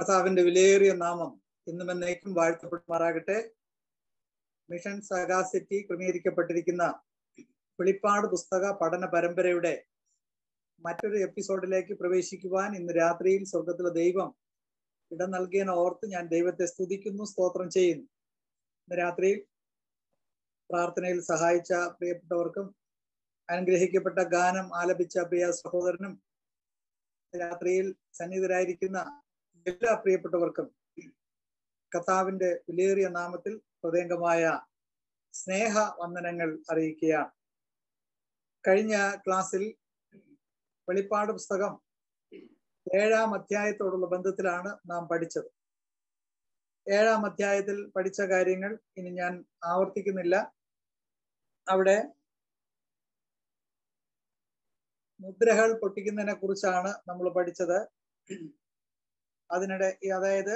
കർത്താവിന്റെ വിലയേറിയ നാമം ഇന്നും എന്നേക്കും വാഴ്ത്തപ്പെടുമാറാകട്ടെ മിഷൻ സഗാസിറ്റി ക്രമീകരിക്കപ്പെട്ടിരിക്കുന്ന വെളിപ്പാട് പുസ്തക പഠന പരമ്പരയുടെ മറ്റൊരു എപ്പിസോഡിലേക്ക് പ്രവേശിക്കുവാൻ ഇന്ന് രാത്രിയിൽ സ്വർഗത്തിലെ ദൈവം ഇടം നൽകിയതിനെ ഓർത്ത് ഞാൻ ദൈവത്തെ സ്തുതിക്കുന്നു സ്തോത്രം ചെയ്യുന്നു ഇന്ന് രാത്രിയിൽ പ്രാർത്ഥനയിൽ സഹായിച്ച പ്രിയപ്പെട്ടവർക്കും അനുഗ്രഹിക്കപ്പെട്ട ഗാനം ആലപിച്ച പ്രിയ സഹോദരനും രാത്രിയിൽ സന്നിഹിതരായിരിക്കുന്ന എല്ലാ പ്രിയപ്പെട്ടവർക്കും കർത്താവിന്റെ വിലയേറിയ നാമത്തിൽ ഹൃദയംഗമായ സ്നേഹ വന്ദനങ്ങൾ അറിയിക്കുകയാണ് കഴിഞ്ഞ ക്ലാസ്സിൽ വെളിപ്പാട് പുസ്തകം ഏഴാം അധ്യായത്തോടുള്ള ബന്ധത്തിലാണ് നാം പഠിച്ചത് ഏഴാം അധ്യായത്തിൽ പഠിച്ച കാര്യങ്ങൾ ഇനി ഞാൻ ആവർത്തിക്കുന്നില്ല അവിടെ മുദ്രകൾ പൊട്ടിക്കുന്നതിനെ കുറിച്ചാണ് നമ്മൾ പഠിച്ചത് അതിനിടെ അതായത്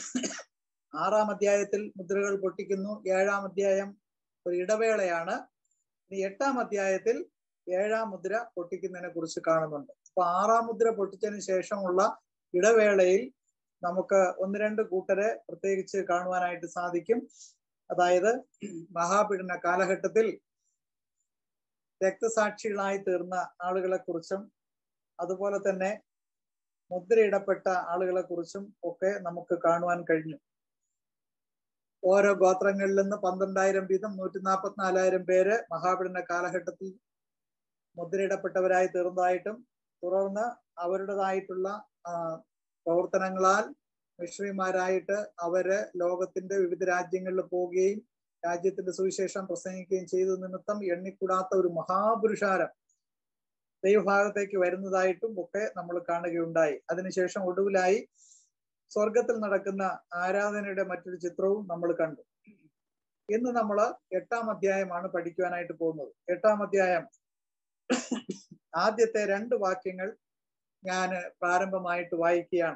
ആറാം അധ്യായത്തിൽ മുദ്രകൾ പൊട്ടിക്കുന്നു ഏഴാം അധ്യായം ഒരു ഇടവേളയാണ് ഇനി എട്ടാം അധ്യായത്തിൽ ഏഴാം മുദ്ര പൊട്ടിക്കുന്നതിനെ കുറിച്ച് കാണുന്നുണ്ട് അപ്പൊ ആറാം മുദ്ര പൊട്ടിച്ചതിന് ശേഷമുള്ള ഇടവേളയിൽ നമുക്ക് ഒന്ന് രണ്ട് കൂട്ടരെ പ്രത്യേകിച്ച് കാണുവാനായിട്ട് സാധിക്കും അതായത് മഹാപീഡന കാലഘട്ടത്തിൽ രക്തസാക്ഷികളായി തീർന്ന ആളുകളെ കുറിച്ചും അതുപോലെ തന്നെ മുദ്രയിടപ്പെട്ട ആളുകളെ കുറിച്ചും ഒക്കെ നമുക്ക് കാണുവാൻ കഴിഞ്ഞു ഓരോ ഗോത്രങ്ങളിൽ നിന്ന് പന്ത്രണ്ടായിരം വീതം നൂറ്റി നാൽപ്പത്തിനാലായിരം പേര് മഹാപീഡന കാലഘട്ടത്തിൽ മുദ്രയിടപ്പെട്ടവരായി തീർന്നതായിട്ടും തുടർന്ന് അവരുടേതായിട്ടുള്ള പ്രവർത്തനങ്ങളാൽ മിഷണറിമാരായിട്ട് അവര് ലോകത്തിന്റെ വിവിധ രാജ്യങ്ങളിൽ പോവുകയും രാജ്യത്തിന്റെ സുവിശേഷം പ്രസംഗിക്കുകയും ചെയ്ത നിമിത്തം എണ്ണിക്കൂടാത്ത ഒരു മഹാപുരുഷാരം ദൈവഭാഗത്തേക്ക് വരുന്നതായിട്ടും ഒക്കെ നമ്മൾ കാണുകയുണ്ടായി അതിനുശേഷം ഒടുവിലായി സ്വർഗത്തിൽ നടക്കുന്ന ആരാധനയുടെ മറ്റൊരു ചിത്രവും നമ്മൾ കണ്ടു ഇന്ന് നമ്മൾ എട്ടാം അധ്യായമാണ് പഠിക്കുവാനായിട്ട് പോകുന്നത് എട്ടാം അധ്യായം ആദ്യത്തെ രണ്ട് വാക്യങ്ങൾ ഞാൻ പ്രാരംഭമായിട്ട് വായിക്കുകയാണ്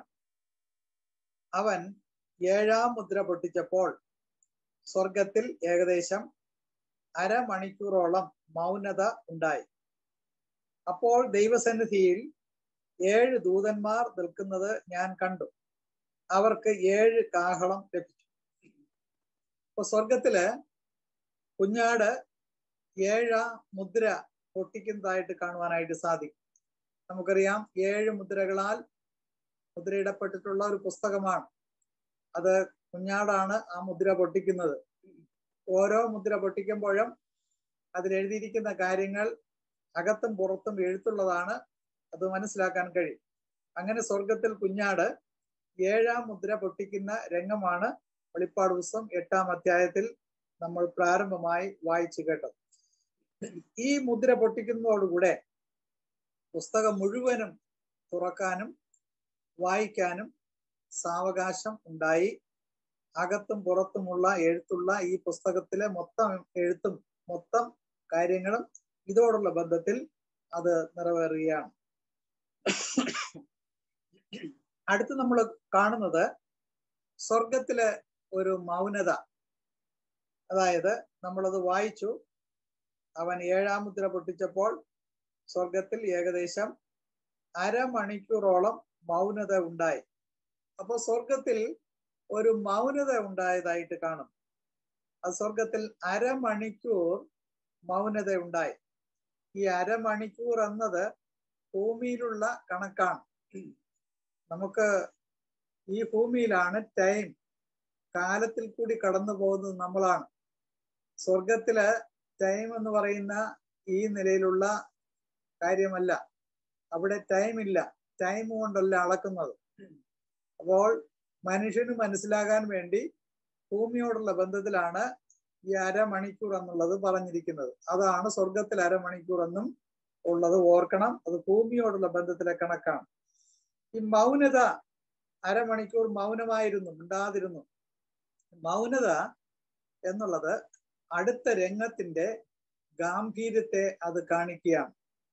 അവൻ ഏഴാം മുദ്ര പൊട്ടിച്ചപ്പോൾ സ്വർഗത്തിൽ ഏകദേശം അരമണിക്കൂറോളം മൗനത ഉണ്ടായി അപ്പോൾ ദൈവസന്നിധിയിൽ ഏഴ് ദൂതന്മാർ നിൽക്കുന്നത് ഞാൻ കണ്ടു അവർക്ക് ഏഴ് കാഹളം ലഭിച്ചു അപ്പൊ സ്വർഗത്തില് കുഞ്ഞാട് ഏഴാം മുദ്ര പൊട്ടിക്കുന്നതായിട്ട് കാണുവാനായിട്ട് സാധിക്കും നമുക്കറിയാം ഏഴ് മുദ്രകളാൽ മുദ്രയിടപ്പെട്ടിട്ടുള്ള ഒരു പുസ്തകമാണ് അത് കുഞ്ഞാടാണ് ആ മുദ്ര പൊട്ടിക്കുന്നത് ഓരോ മുദ്ര പൊട്ടിക്കുമ്പോഴും അതിൽ എഴുതിയിരിക്കുന്ന കാര്യങ്ങൾ അകത്തും പുറത്തും എഴുത്തുള്ളതാണ് അത് മനസ്സിലാക്കാൻ കഴിയും അങ്ങനെ സ്വർഗത്തിൽ കുഞ്ഞാട് ഏഴാം മുദ്ര പൊട്ടിക്കുന്ന രംഗമാണ് വെളിപ്പാട് പുസ്തകം എട്ടാം അധ്യായത്തിൽ നമ്മൾ പ്രാരംഭമായി വായിച്ചു കേട്ടത് ഈ മുദ്ര പൊട്ടിക്കുന്നതോടുകൂടെ പുസ്തകം മുഴുവനും തുറക്കാനും വായിക്കാനും സാവകാശം ഉണ്ടായി അകത്തും പുറത്തുമുള്ള എഴുത്തുള്ള ഈ പുസ്തകത്തിലെ മൊത്തം എഴുത്തും മൊത്തം കാര്യങ്ങളും ഇതോടുള്ള ബന്ധത്തിൽ അത് നിറവേറുകയാണ് അടുത്ത് നമ്മൾ കാണുന്നത് സ്വർഗത്തിലെ ഒരു മൗനത അതായത് നമ്മളത് വായിച്ചു അവൻ ഏഴാം മുദ്ര പൊട്ടിച്ചപ്പോൾ സ്വർഗത്തിൽ ഏകദേശം അരമണിക്കൂറോളം മൗനത ഉണ്ടായി അപ്പൊ സ്വർഗത്തിൽ ഒരു മൗനത ഉണ്ടായതായിട്ട് കാണും അത് സ്വർഗത്തിൽ അരമണിക്കൂർ മൗനത ഉണ്ടായി ഈ അരമണിക്കൂർ എന്നത് ഭൂമിയിലുള്ള കണക്കാണ് നമുക്ക് ഈ ഭൂമിയിലാണ് ടൈം കാലത്തിൽ കൂടി കടന്നു പോകുന്നത് നമ്മളാണ് സ്വർഗത്തില് ടൈം എന്ന് പറയുന്ന ഈ നിലയിലുള്ള കാര്യമല്ല അവിടെ ടൈം ഇല്ല ടൈം കൊണ്ടല്ല അളക്കുന്നത് അപ്പോൾ മനുഷ്യന് മനസ്സിലാകാൻ വേണ്ടി ഭൂമിയോടുള്ള ബന്ധത്തിലാണ് ഈ അരമണിക്കൂർ എന്നുള്ളത് പറഞ്ഞിരിക്കുന്നത് അതാണ് സ്വർഗത്തിൽ അരമണിക്കൂർ എന്നും ഉള്ളത് ഓർക്കണം അത് ഭൂമിയോടുള്ള ബന്ധത്തിലെ കണക്കാണ് ഈ മൗനത അരമണിക്കൂർ മൗനമായിരുന്നു മിണ്ടാതിരുന്നു മൗനത എന്നുള്ളത് അടുത്ത രംഗത്തിന്റെ ഗാംഭീര്യത്തെ അത് കാണിക്കുകയാണ്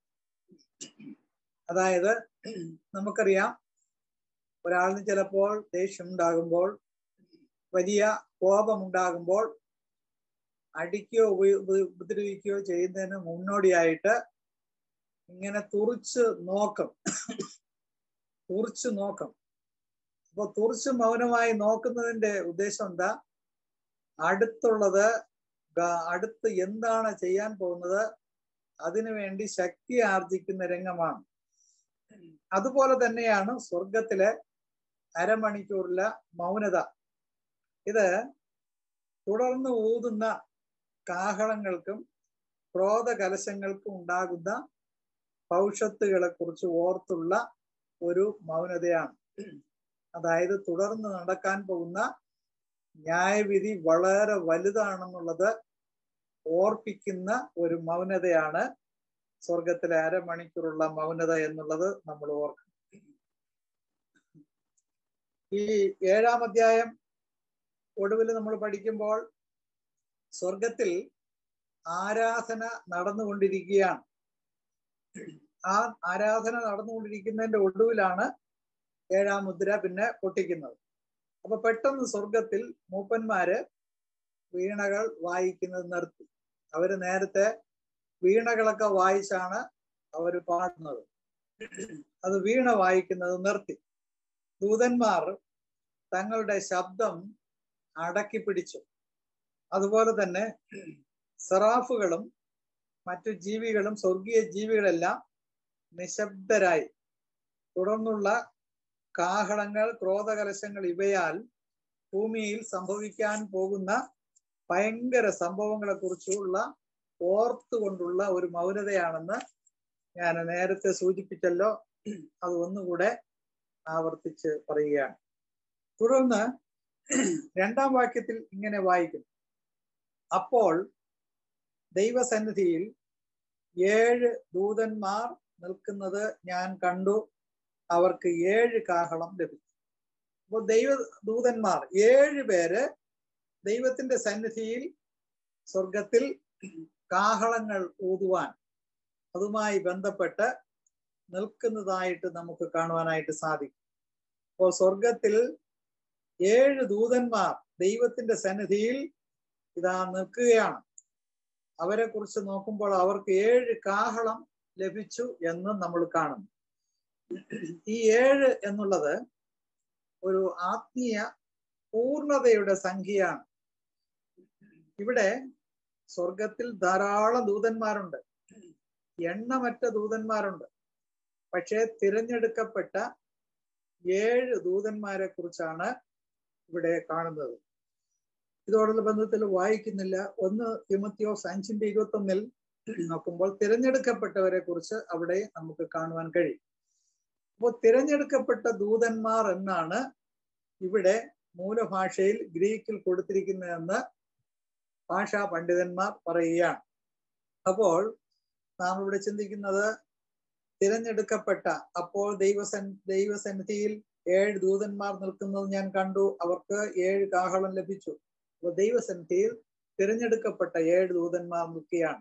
അതായത് നമുക്കറിയാം ഒരാളിന് ചിലപ്പോൾ ദേഷ്യം ഉണ്ടാകുമ്പോൾ വലിയ കോപമുണ്ടാകുമ്പോൾ അടിക്കുകയോ ഉപദ്രവിക്കുകയോ ചെയ്യുന്നതിന് മുന്നോടിയായിട്ട് ഇങ്ങനെ തുറിച്ച് നോക്കും തുറിച്ച് നോക്കും അപ്പൊ തുറച്ചു മൗനമായി നോക്കുന്നതിന്റെ ഉദ്ദേശം എന്താ അടുത്തുള്ളത് അടുത്ത് എന്താണ് ചെയ്യാൻ പോകുന്നത് അതിനുവേണ്ടി ശക്തി ആർജിക്കുന്ന രംഗമാണ് അതുപോലെ തന്നെയാണ് സ്വർഗത്തിലെ അരമണിക്കൂറിലെ മൗനത ഇത് തുടർന്ന് ഊതുന്ന കാഹളങ്ങൾക്കും ക്രോധ കലശങ്ങൾക്കും ഉണ്ടാകുന്ന ഭവിഷ്യത്തുകളെ കുറിച്ച് ഓർത്തുള്ള ഒരു മൗനതയാണ് അതായത് തുടർന്ന് നടക്കാൻ പോകുന്ന ന്യായവിധി വളരെ വലുതാണെന്നുള്ളത് ഓർപ്പിക്കുന്ന ഒരു മൗനതയാണ് സ്വർഗത്തിലെ അരമണിക്കൂറുള്ള മൗനത എന്നുള്ളത് നമ്മൾ ഓർക്കണം ഈ ഏഴാം അധ്യായം ഒടുവിൽ നമ്മൾ പഠിക്കുമ്പോൾ സ്വർഗത്തിൽ ആരാധന നടന്നുകൊണ്ടിരിക്കുകയാണ് ആ ആരാധന നടന്നുകൊണ്ടിരിക്കുന്നതിന്റെ ഒടുവിലാണ് ഏഴാം മുദ്ര പിന്നെ പൊട്ടിക്കുന്നത് അപ്പൊ പെട്ടെന്ന് സ്വർഗത്തിൽ മൂപ്പന്മാര് വീണകൾ വായിക്കുന്നത് നിർത്തി അവര് നേരത്തെ വീണകളൊക്കെ വായിച്ചാണ് അവര് പാടുന്നത് അത് വീണ വായിക്കുന്നത് നിർത്തി ദൂതന്മാർ തങ്ങളുടെ ശബ്ദം അടക്കി പിടിച്ചു അതുപോലെ തന്നെ സെറാഫുകളും മറ്റു ജീവികളും സ്വർഗീയ ജീവികളെല്ലാം നിശബ്ദരായി തുടർന്നുള്ള കാഹളങ്ങൾ ക്രോധകലശങ്ങൾ ഇവയാൽ ഭൂമിയിൽ സംഭവിക്കാൻ പോകുന്ന ഭയങ്കര സംഭവങ്ങളെ കുറിച്ചുള്ള ഓർത്തുകൊണ്ടുള്ള ഒരു മൗനതയാണെന്ന് ഞാൻ നേരത്തെ സൂചിപ്പിച്ചല്ലോ അത് ഒന്നുകൂടെ ആവർത്തിച്ച് പറയുകയാണ് തുടർന്ന് രണ്ടാം വാക്യത്തിൽ ഇങ്ങനെ വായിക്കുന്നു അപ്പോൾ ദൈവസന്നിധിയിൽ ഏഴ് ദൂതന്മാർ നിൽക്കുന്നത് ഞാൻ കണ്ടു അവർക്ക് ഏഴ് കാഹളം ലഭിച്ചു അപ്പോൾ ദൈവ ദൂതന്മാർ ഏഴ് പേര് ദൈവത്തിന്റെ സന്നിധിയിൽ സ്വർഗത്തിൽ കാഹളങ്ങൾ ഊതുവാൻ അതുമായി ബന്ധപ്പെട്ട് നിൽക്കുന്നതായിട്ട് നമുക്ക് കാണുവാനായിട്ട് സാധിക്കും അപ്പോൾ സ്വർഗത്തിൽ ഏഴ് ദൂതന്മാർ ദൈവത്തിന്റെ സന്നിധിയിൽ ഇതാ നിൽക്കുകയാണ് അവരെ കുറിച്ച് നോക്കുമ്പോൾ അവർക്ക് ഏഴ് കാഹളം ലഭിച്ചു എന്ന് നമ്മൾ കാണുന്നു ഈ ഏഴ് എന്നുള്ളത് ഒരു ആത്മീയ പൂർണതയുടെ സംഖ്യയാണ് ഇവിടെ സ്വർഗത്തിൽ ധാരാളം ദൂതന്മാരുണ്ട് എണ്ണമറ്റ ദൂതന്മാരുണ്ട് പക്ഷേ തിരഞ്ഞെടുക്കപ്പെട്ട ഏഴ് ദൂതന്മാരെ കുറിച്ചാണ് ഇവിടെ കാണുന്നത് ഇതോടുള്ള ബന്ധത്തിൽ വായിക്കുന്നില്ല ഒന്ന് തിമത്തിയോസ് അഞ്ചിന്റെ ഇരുപത്തി ഒന്നിൽ നോക്കുമ്പോൾ തിരഞ്ഞെടുക്കപ്പെട്ടവരെ കുറിച്ച് അവിടെ നമുക്ക് കാണുവാൻ കഴിയും അപ്പോൾ തിരഞ്ഞെടുക്കപ്പെട്ട ദൂതന്മാർ എന്നാണ് ഇവിടെ മൂലഭാഷയിൽ ഗ്രീക്കിൽ കൊടുത്തിരിക്കുന്നതെന്ന് ഭാഷാ പണ്ഡിതന്മാർ പറയുകയാണ് അപ്പോൾ നാം ഇവിടെ ചിന്തിക്കുന്നത് തിരഞ്ഞെടുക്കപ്പെട്ട അപ്പോൾ ദൈവസൻ ദൈവസന്നിധിയിൽ ഏഴ് ദൂതന്മാർ നിൽക്കുന്നത് ഞാൻ കണ്ടു അവർക്ക് ഏഴ് കാഹളം ലഭിച്ചു അപ്പോൾ ദൈവസന്നിധിയിൽ തിരഞ്ഞെടുക്കപ്പെട്ട ഏഴ് ദൂതന്മാർ നിൽക്കുകയാണ്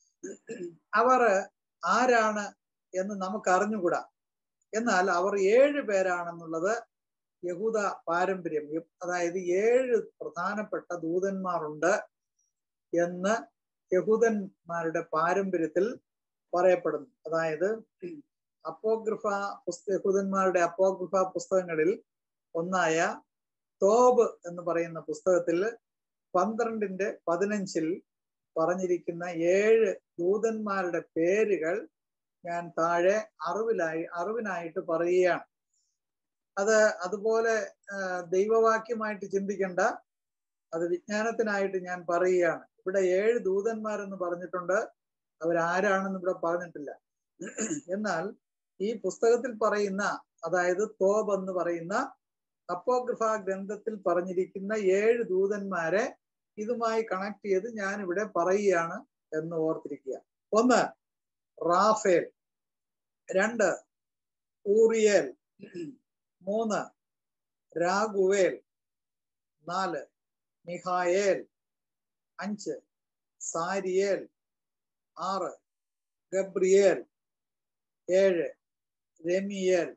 അവർ ആരാണ് എന്ന് നമുക്ക് അറിഞ്ഞുകൂടാ എന്നാൽ അവർ ഏഴ് പേരാണെന്നുള്ളത് യഹൂദ പാരമ്പര്യം അതായത് ഏഴ് പ്രധാനപ്പെട്ട ദൂതന്മാരുണ്ട് എന്ന് യഹൂദന്മാരുടെ പാരമ്പര്യത്തിൽ പറയപ്പെടുന്നു അതായത് അപ്പോഗ്രഫ പുസ്ത യഹൂദന്മാരുടെ അപ്പോഗ്രഫ പുസ്തകങ്ങളിൽ ഒന്നായ തോബ് എന്ന് പറയുന്ന പുസ്തകത്തിൽ പന്ത്രണ്ടിന്റെ പതിനഞ്ചിൽ പറഞ്ഞിരിക്കുന്ന ഏഴ് ദൂതന്മാരുടെ പേരുകൾ ഞാൻ താഴെ അറിവിലായി അറിവിനായിട്ട് പറയുകയാണ് അത് അതുപോലെ ദൈവവാക്യമായിട്ട് ചിന്തിക്കേണ്ട അത് വിജ്ഞാനത്തിനായിട്ട് ഞാൻ പറയുകയാണ് ഇവിടെ ഏഴ് ദൂതന്മാരെന്ന് പറഞ്ഞിട്ടുണ്ട് അവരാരാണെന്ന് ഇവിടെ പറഞ്ഞിട്ടില്ല എന്നാൽ ഈ പുസ്തകത്തിൽ പറയുന്ന അതായത് തോബ് എന്ന് പറയുന്ന അപ്പോഗ്രഫ ഗ്രന്ഥത്തിൽ പറഞ്ഞിരിക്കുന്ന ഏഴ് ദൂതന്മാരെ ഇതുമായി കണക്ട് ചെയ്ത് ഞാൻ ഇവിടെ പറയുകയാണ് എന്ന് ഓർത്തിരിക്കുക ഒന്ന് റാഫേൽ രണ്ട് ഊറിയേൽ മൂന്ന് രാഘുവേൽ നാല് മിഹായേൽ അഞ്ച് സാരിയേൽ ആറ് ഗബ്രിയേൽ ഏഴ് രമിയേൽ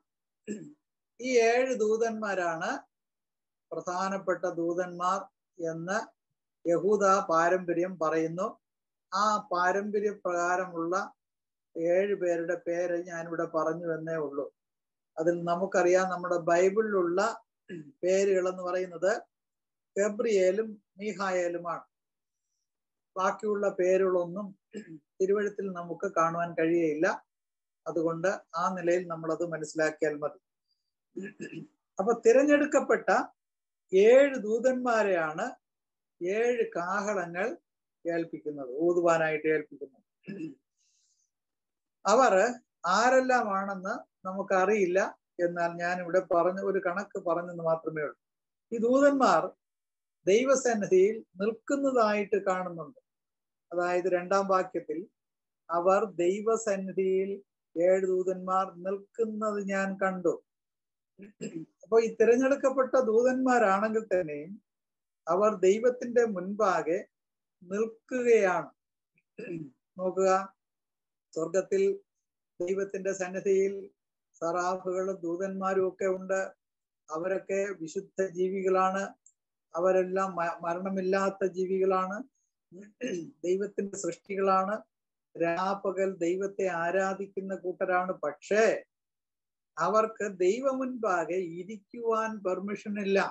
ഈ ഏഴ് ദൂതന്മാരാണ് പ്രധാനപ്പെട്ട ദൂതന്മാർ എന്ന് യഹൂദ പാരമ്പര്യം പറയുന്നു ആ പാരമ്പര്യ പ്രകാരമുള്ള ഏഴ് പേരുടെ പേര് ഞാനിവിടെ പറഞ്ഞു എന്നേ ഉള്ളൂ അതിൽ നമുക്കറിയാം നമ്മുടെ ബൈബിളിലുള്ള പേരുകൾ എന്ന് പറയുന്നത് ഗബ്രിയേലും മീഹായേലുമാണ് ബാക്കിയുള്ള പേരുകളൊന്നും തിരുവഴുത്തിൽ നമുക്ക് കാണുവാൻ കഴിയയില്ല അതുകൊണ്ട് ആ നിലയിൽ നമ്മൾ അത് മനസ്സിലാക്കിയാൽ മതി അപ്പൊ തിരഞ്ഞെടുക്കപ്പെട്ട ഏഴ് ദൂതന്മാരെയാണ് ഏഴ് കാഹളങ്ങൾ ഏൽപ്പിക്കുന്നത് ഊതുവാനായിട്ട് ഏൽപ്പിക്കുന്നത് അവർ ആരെല്ലാമാണെന്ന് നമുക്കറിയില്ല എന്നാൽ ഞാൻ ഇവിടെ പറഞ്ഞ ഒരു കണക്ക് പറഞ്ഞെന്ന് മാത്രമേ ഉള്ളൂ ഈ ദൂതന്മാർ ദൈവസന്നിധിയിൽ നിൽക്കുന്നതായിട്ട് കാണുന്നുണ്ട് അതായത് രണ്ടാം വാക്യത്തിൽ അവർ ദൈവസന്നിധിയിൽ ഏഴ് ദൂതന്മാർ നിൽക്കുന്നത് ഞാൻ കണ്ടു അപ്പൊ ഈ തിരഞ്ഞെടുക്കപ്പെട്ട ദൂതന്മാരാണെങ്കിൽ തന്നെയും അവർ ദൈവത്തിന്റെ മുൻപാകെ നിൽക്കുകയാണ് നോക്കുക സ്വർഗത്തിൽ ദൈവത്തിന്റെ സന്നിധിയിൽ സറാഫുകളും ദൂതന്മാരും ഒക്കെ ഉണ്ട് അവരൊക്കെ വിശുദ്ധ ജീവികളാണ് അവരെല്ലാം മരണമില്ലാത്ത ജീവികളാണ് ദൈവത്തിന്റെ സൃഷ്ടികളാണ് രാപ്പകൽ ദൈവത്തെ ആരാധിക്കുന്ന കൂട്ടരാണ് പക്ഷേ അവർക്ക് ദൈവ മുൻപാകെ ഇരിക്കുവാൻ പെർമിഷൻ ഇല്ല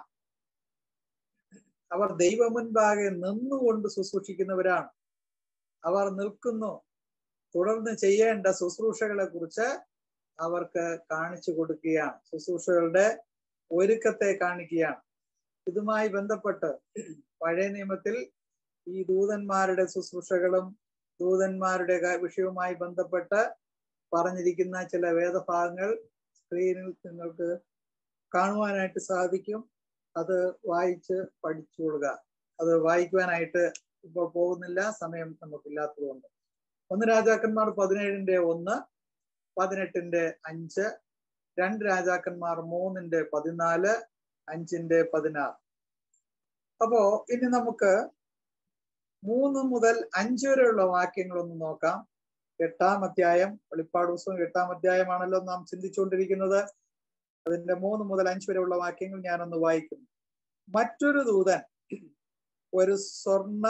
അവർ ദൈവ മുൻപാകെ നിന്നുകൊണ്ട് ശുശ്രൂഷിക്കുന്നവരാണ് അവർ നിൽക്കുന്നു തുടർന്ന് ചെയ്യേണ്ട ശുശ്രൂഷകളെ കുറിച്ച് അവർക്ക് കാണിച്ചു കൊടുക്കുകയാണ് ശുശ്രൂഷകളുടെ ഒരുക്കത്തെ കാണിക്കുകയാണ് ഇതുമായി ബന്ധപ്പെട്ട് പഴയ നിയമത്തിൽ ഈ ദൂതന്മാരുടെ ശുശ്രൂഷകളും ദൂതന്മാരുടെ വിഷയവുമായി ബന്ധപ്പെട്ട് പറഞ്ഞിരിക്കുന്ന ചില വേദഭാഗങ്ങൾ സ്ക്രീനിൽ നിങ്ങൾക്ക് കാണുവാനായിട്ട് സാധിക്കും അത് വായിച്ച് പഠിച്ചു കൊടുക്കുക അത് വായിക്കുവാനായിട്ട് ഇപ്പോൾ പോകുന്നില്ല സമയം നമുക്കില്ലാത്തതുകൊണ്ട് ഒന്ന് രാജാക്കന്മാർ പതിനേഴിന്റെ ഒന്ന് പതിനെട്ടിന്റെ അഞ്ച് രണ്ട് രാജാക്കന്മാർ മൂന്നിന്റെ പതിനാല് അഞ്ചിന്റെ പതിനാറ് അപ്പോ ഇനി നമുക്ക് മൂന്ന് മുതൽ അഞ്ച് വരെയുള്ള വാക്യങ്ങളൊന്ന് നോക്കാം എട്ടാം അധ്യായം വെളിപ്പാട് പുസ്തകം എട്ടാം അധ്യായമാണല്ലോ നാം ചിന്തിച്ചുകൊണ്ടിരിക്കുന്നത് അതിന്റെ മൂന്ന് മുതൽ അഞ്ച് വരെയുള്ള വാക്യങ്ങൾ ഞാനൊന്ന് വായിക്കുന്നു മറ്റൊരു ദൂതൻ ഒരു സ്വർണ